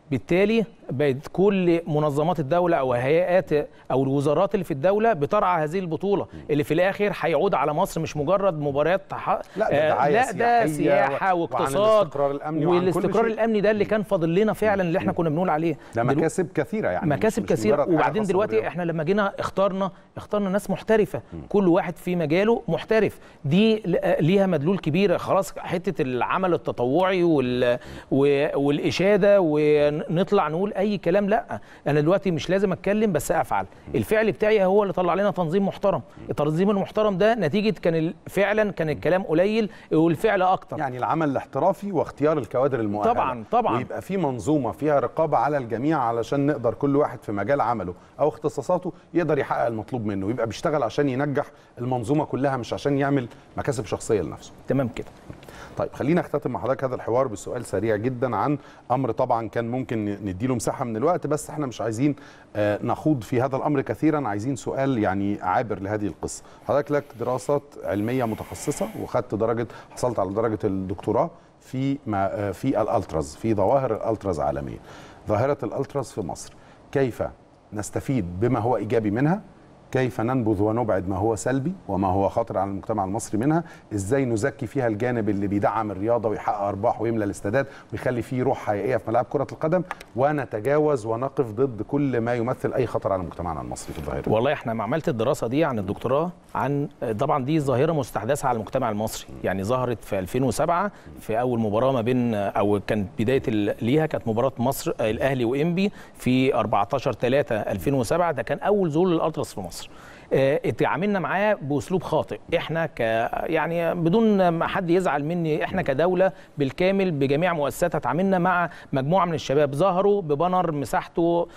بالتالي بقت كل منظمات الدوله او هيئات او الوزارات اللي في الدوله بترعى هذه البطوله اللي في الاخر هيعود على مصر مش مجرد مباريات ح... لا، ده دعاية لا ده سياحية سياحه و- وعن واقتصاد الاستقرار الأمني وعن كل والاستقرار شيء. الامني ده اللي كان فاضل لنا فعلا اللي احنا كنا بنقول عليه ده دلو- مكاسب كثيره يعني مكاسب مش- مش كثيره مجرد حاجة وبعدين خاصة دلوقتي بالرياضة. احنا لما جينا اخترنا اخترنا ناس محترفه كل واحد في مجاله محترف دي ل- ليها مدلول كبير خلاص حته العمل التطوعي وال و- والاشاده ونطلع نقول اي كلام لا انا دلوقتي مش لازم اتكلم بس افعل الفعل بتاعي هو اللي طلع لنا تنظيم محترم التنظيم المحترم ده نتيجه كان ال- فعلا كان الكلام قليل والفعل اكتر يعني العمل الاحترافي واختيار الكوادر المؤهله طبعاً، طبعاً. ويبقى في منظومه فيها رقابه على الجميع علشان نقدر كل واحد في مجال عمله او اختصاصاته يقدر يحقق المطلوب منه ويبقى بيشتغل عشان ينجح المنظومه كلها مش عشان يعمل مكاسب شخصيه لنفسه تمام كده طيب خلينا اختتم مع حضرتك هذا الحوار بسؤال سريع جدا عن امر طبعا كان ممكن نديله مساحه من الوقت بس احنا مش عايزين آه، نخوض في هذا الامر كثيرا عايزين سؤال يعني عابر لهذه القصه حضرتك لك دراسات علميه متخصصه وخدت درجه حصلت على درجه الدكتوراه في ما آه، في الالتراز في ظواهر الالتراز عالميا ظاهره الالتراز في مصر كيف نستفيد بما هو ايجابي منها كيف ننبذ ونبعد ما هو سلبي وما هو خطر على المجتمع المصري منها ازاي نزكي فيها الجانب اللي بيدعم الرياضه ويحقق ارباح ويملى الاستادات ويخلي فيه روح حقيقيه في ملاعب كره القدم ونتجاوز ونقف ضد كل ما يمثل اي خطر على مجتمعنا المصري في الظاهره والله احنا لما عملت الدراسه دي عن الدكتوراه عن طبعا دي ظاهره مستحدثه على المجتمع المصري يعني ظهرت في 2007 في اول مباراه ما بين او كانت بدايه ال- ليها كانت مباراه مصر الاهلي وانبي في 14 3 2007 ده كان اول ظهور للالتراس في مصر آه، اتعاملنا معاه باسلوب خاطئ احنا ك يعني بدون ما حد يزعل مني احنا كدوله بالكامل بجميع مؤسساتها اتعاملنا مع مجموعه من الشباب ظهروا ببانر مساحته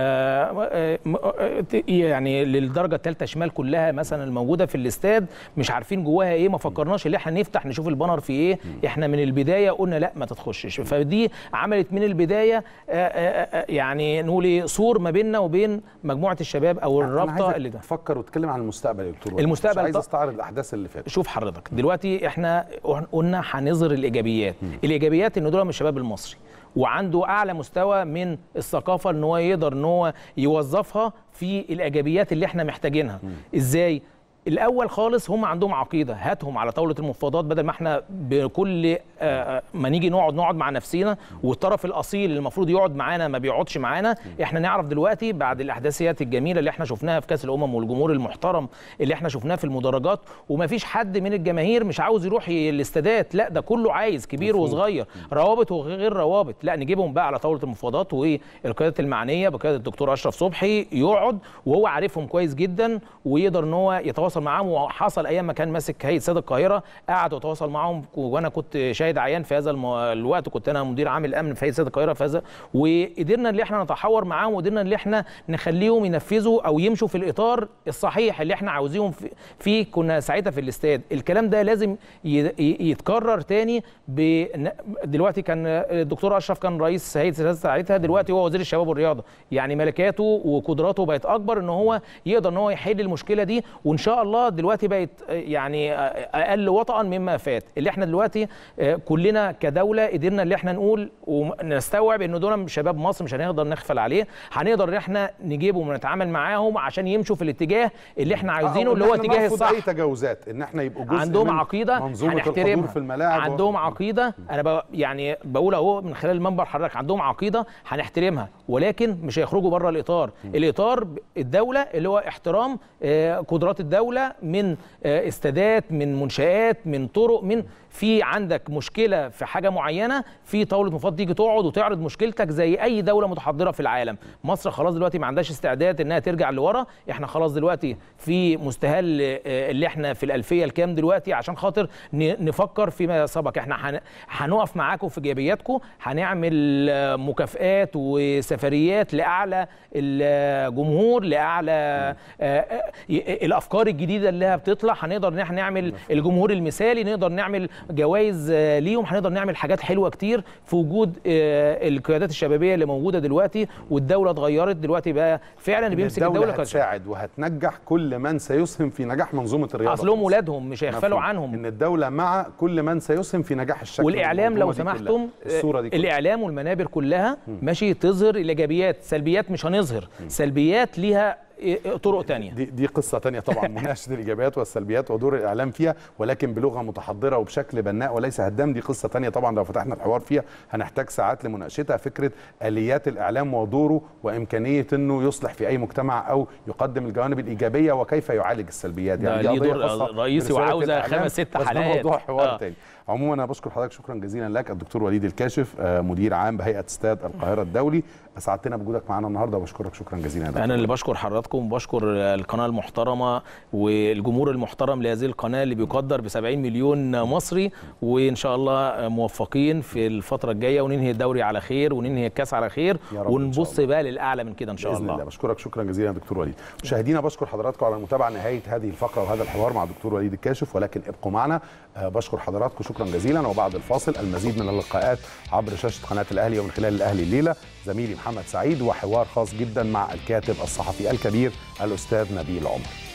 آه، آه، م- آه، ت- يعني للدرجه الثالثه شمال كلها مثلا الموجوده في الاستاد مش عارفين جواها ايه ما فكرناش ان احنا نفتح نشوف البانر في ايه احنا من البدايه قلنا لا ما تتخشش فدي عملت من البدايه آه، آه، آه، يعني نقول ايه سور ما بيننا وبين مجموعه الشباب او الرابطه اللي ده تفكر وتتكلم عن المستقبل يا دكتور المستقبل مش عايز طب- استعرض الاحداث اللي فاتت شوف حضرتك دلوقتي احنا قلنا هنظهر الايجابيات الايجابيات ان دول من الشباب المصري وعنده اعلى مستوى من الثقافه ان هو يقدر ان هو يوظفها في الايجابيات اللي احنا محتاجينها ازاي الاول خالص هم عندهم عقيده هاتهم على طاوله المفاوضات بدل ما احنا بكل آه، آه، ما نيجي نقعد نقعد مع نفسينا والطرف الاصيل اللي المفروض يقعد معانا ما بيقعدش معانا احنا نعرف دلوقتي بعد الاحداثيات الجميله اللي احنا شفناها في كاس الامم والجمهور المحترم اللي احنا شفناه في المدرجات وما فيش حد من الجماهير مش عاوز يروح ي- الاستادات لا ده كله عايز كبير وصغير روابط وغير روابط لا نجيبهم بقى على طاوله المفاوضات والقيادات المعنيه بقياده الدكتور اشرف صبحي يقعد وهو عارفهم كويس جدا ويقدر ان هو يتواصل معاهم وحصل ايام ما كان ماسك هيئه سيد القاهره قعد وتواصل معاهم وانا كنت شاهد عيان في هذا الم- الوقت كنت انا مدير عام الامن في هيئه سيد القاهره في هذا وقدرنا ان احنا نتحاور معاهم وقدرنا ان احنا نخليهم ينفذوا او يمشوا في الاطار الصحيح اللي احنا عاوزينهم في- فيه كنا ساعتها في الاستاد الكلام ده لازم ي- ي- يتكرر تاني بن- دلوقتي كان الدكتور اشرف كان رئيس هيئه السياسه ساعتها دلوقتي هو وزير الشباب والرياضه يعني ملكاته وقدراته بقت اكبر ان هو يقدر ان هو يحل المشكله دي وان شاء الله دلوقتي بقت يعني اقل وطئا مما فات اللي احنا دلوقتي كلنا كدوله قدرنا اللي احنا نقول ونستوعب ان دول شباب مصر مش هنقدر نغفل عليه هنقدر ان احنا نجيبهم ونتعامل معاهم عشان يمشوا في الاتجاه اللي احنا عاوزينه آه، اللي إن هو إحنا اتجاه نرفض الصح اي تجاوزات ان احنا يبقوا جزء عندهم من عقيده منظومه الحضور هنحترمها في الملاعب عندهم عقيده انا ب... يعني بقول اهو من خلال المنبر حضرتك عندهم عقيده هنحترمها ولكن مش هيخرجوا بره الاطار الاطار ب- الدوله اللي هو احترام آه، قدرات الدوله من آه، استادات من منشات من طرق من في عندك مشكله في حاجه معينه في طاوله مفاوضات تيجي تقعد وتعرض مشكلتك زي اي دوله متحضره في العالم مصر خلاص دلوقتي ما عندهاش استعداد انها ترجع لورا احنا خلاص دلوقتي في مستهل آه، اللي احنا في الالفيه الكام دلوقتي عشان خاطر ن- نفكر فيما سبق احنا هن- هنقف معاكم في ايجابياتكم هنعمل آه، مكافآت وسفريات لاعلى الجمهور لاعلى آه، آه، ي- الافكار الجديده اللي بتطلع هنقدر ان احنا نعمل الجمهور المثالي نقدر نعمل جوائز آه، ليهم هنقدر نعمل حاجات حلوه كتير في وجود آه، القيادات الشبابيه اللي موجوده دلوقتي والدوله اتغيرت دلوقتي بقى فعلا اللي بيمسك الدوله كان هتساعد وهتنجح كل من سيسهم في نجاح منظومه الرياضه اصلهم في مصر. ولادهم مش هيغفلوا مفهوم. عنهم ان الدوله مع كل من سيسهم في نجاح الشكل والاعلام لو والمنظومة دي كلها. سمحتم الصوره دي كلها. الاعلام والمنابر كلها ماشي تظهر الايجابيات سلبيات مش هنظهر سلبيات ليها إيه، طرق تانية دي, دي قصة تانية طبعا مناقشة الإيجابيات والسلبيات ودور الإعلام فيها ولكن بلغة متحضرة وبشكل بناء وليس هدام دي قصة تانية طبعا لو فتحنا الحوار فيها هنحتاج ساعات لمناقشتها فكرة آليات الإعلام ودوره وإمكانية أنه يصلح في أي مجتمع أو يقدم الجوانب الإيجابية وكيف يعالج السلبيات ده دي ليه قضية دور خاصة رئيسي برسالة وعاوزة الإعلام، خمس ست بس ده حلقات. موضوع حوار آه. تاني عموما انا بشكر حضرتك شكرا جزيلا لك الدكتور وليد الكاشف آه، مدير عام بهيئه استاد القاهره الدولي اسعدتنا بوجودك معانا النهارده وبشكرك شكرا جزيلا يا دكتور. انا اللي بشكر حضراتكم وبشكر القناه المحترمه والجمهور المحترم لهذه القناه اللي بيقدر ب 70 مليون مصري وان شاء الله موفقين في الفتره الجايه وننهي الدوري على خير وننهي الكاس على خير يا رب إن شاء ونبص بقى للاعلى من كده ان شاء باذن الله الله بشكرك شكرا جزيلا يا دكتور وليد مشاهدينا بشكر حضراتكم على المتابعه نهايه هذه الفقره وهذا الحوار مع الدكتور وليد الكاشف ولكن ابقوا معنا آه، بشكر حضراتكم شكرا جزيلا وبعد الفاصل المزيد من اللقاءات عبر شاشه قناه الاهلي ومن خلال الاهلي الليله زميلي محمد سعيد وحوار خاص جدا مع الكاتب الصحفي الكبير الاستاذ نبيل عمر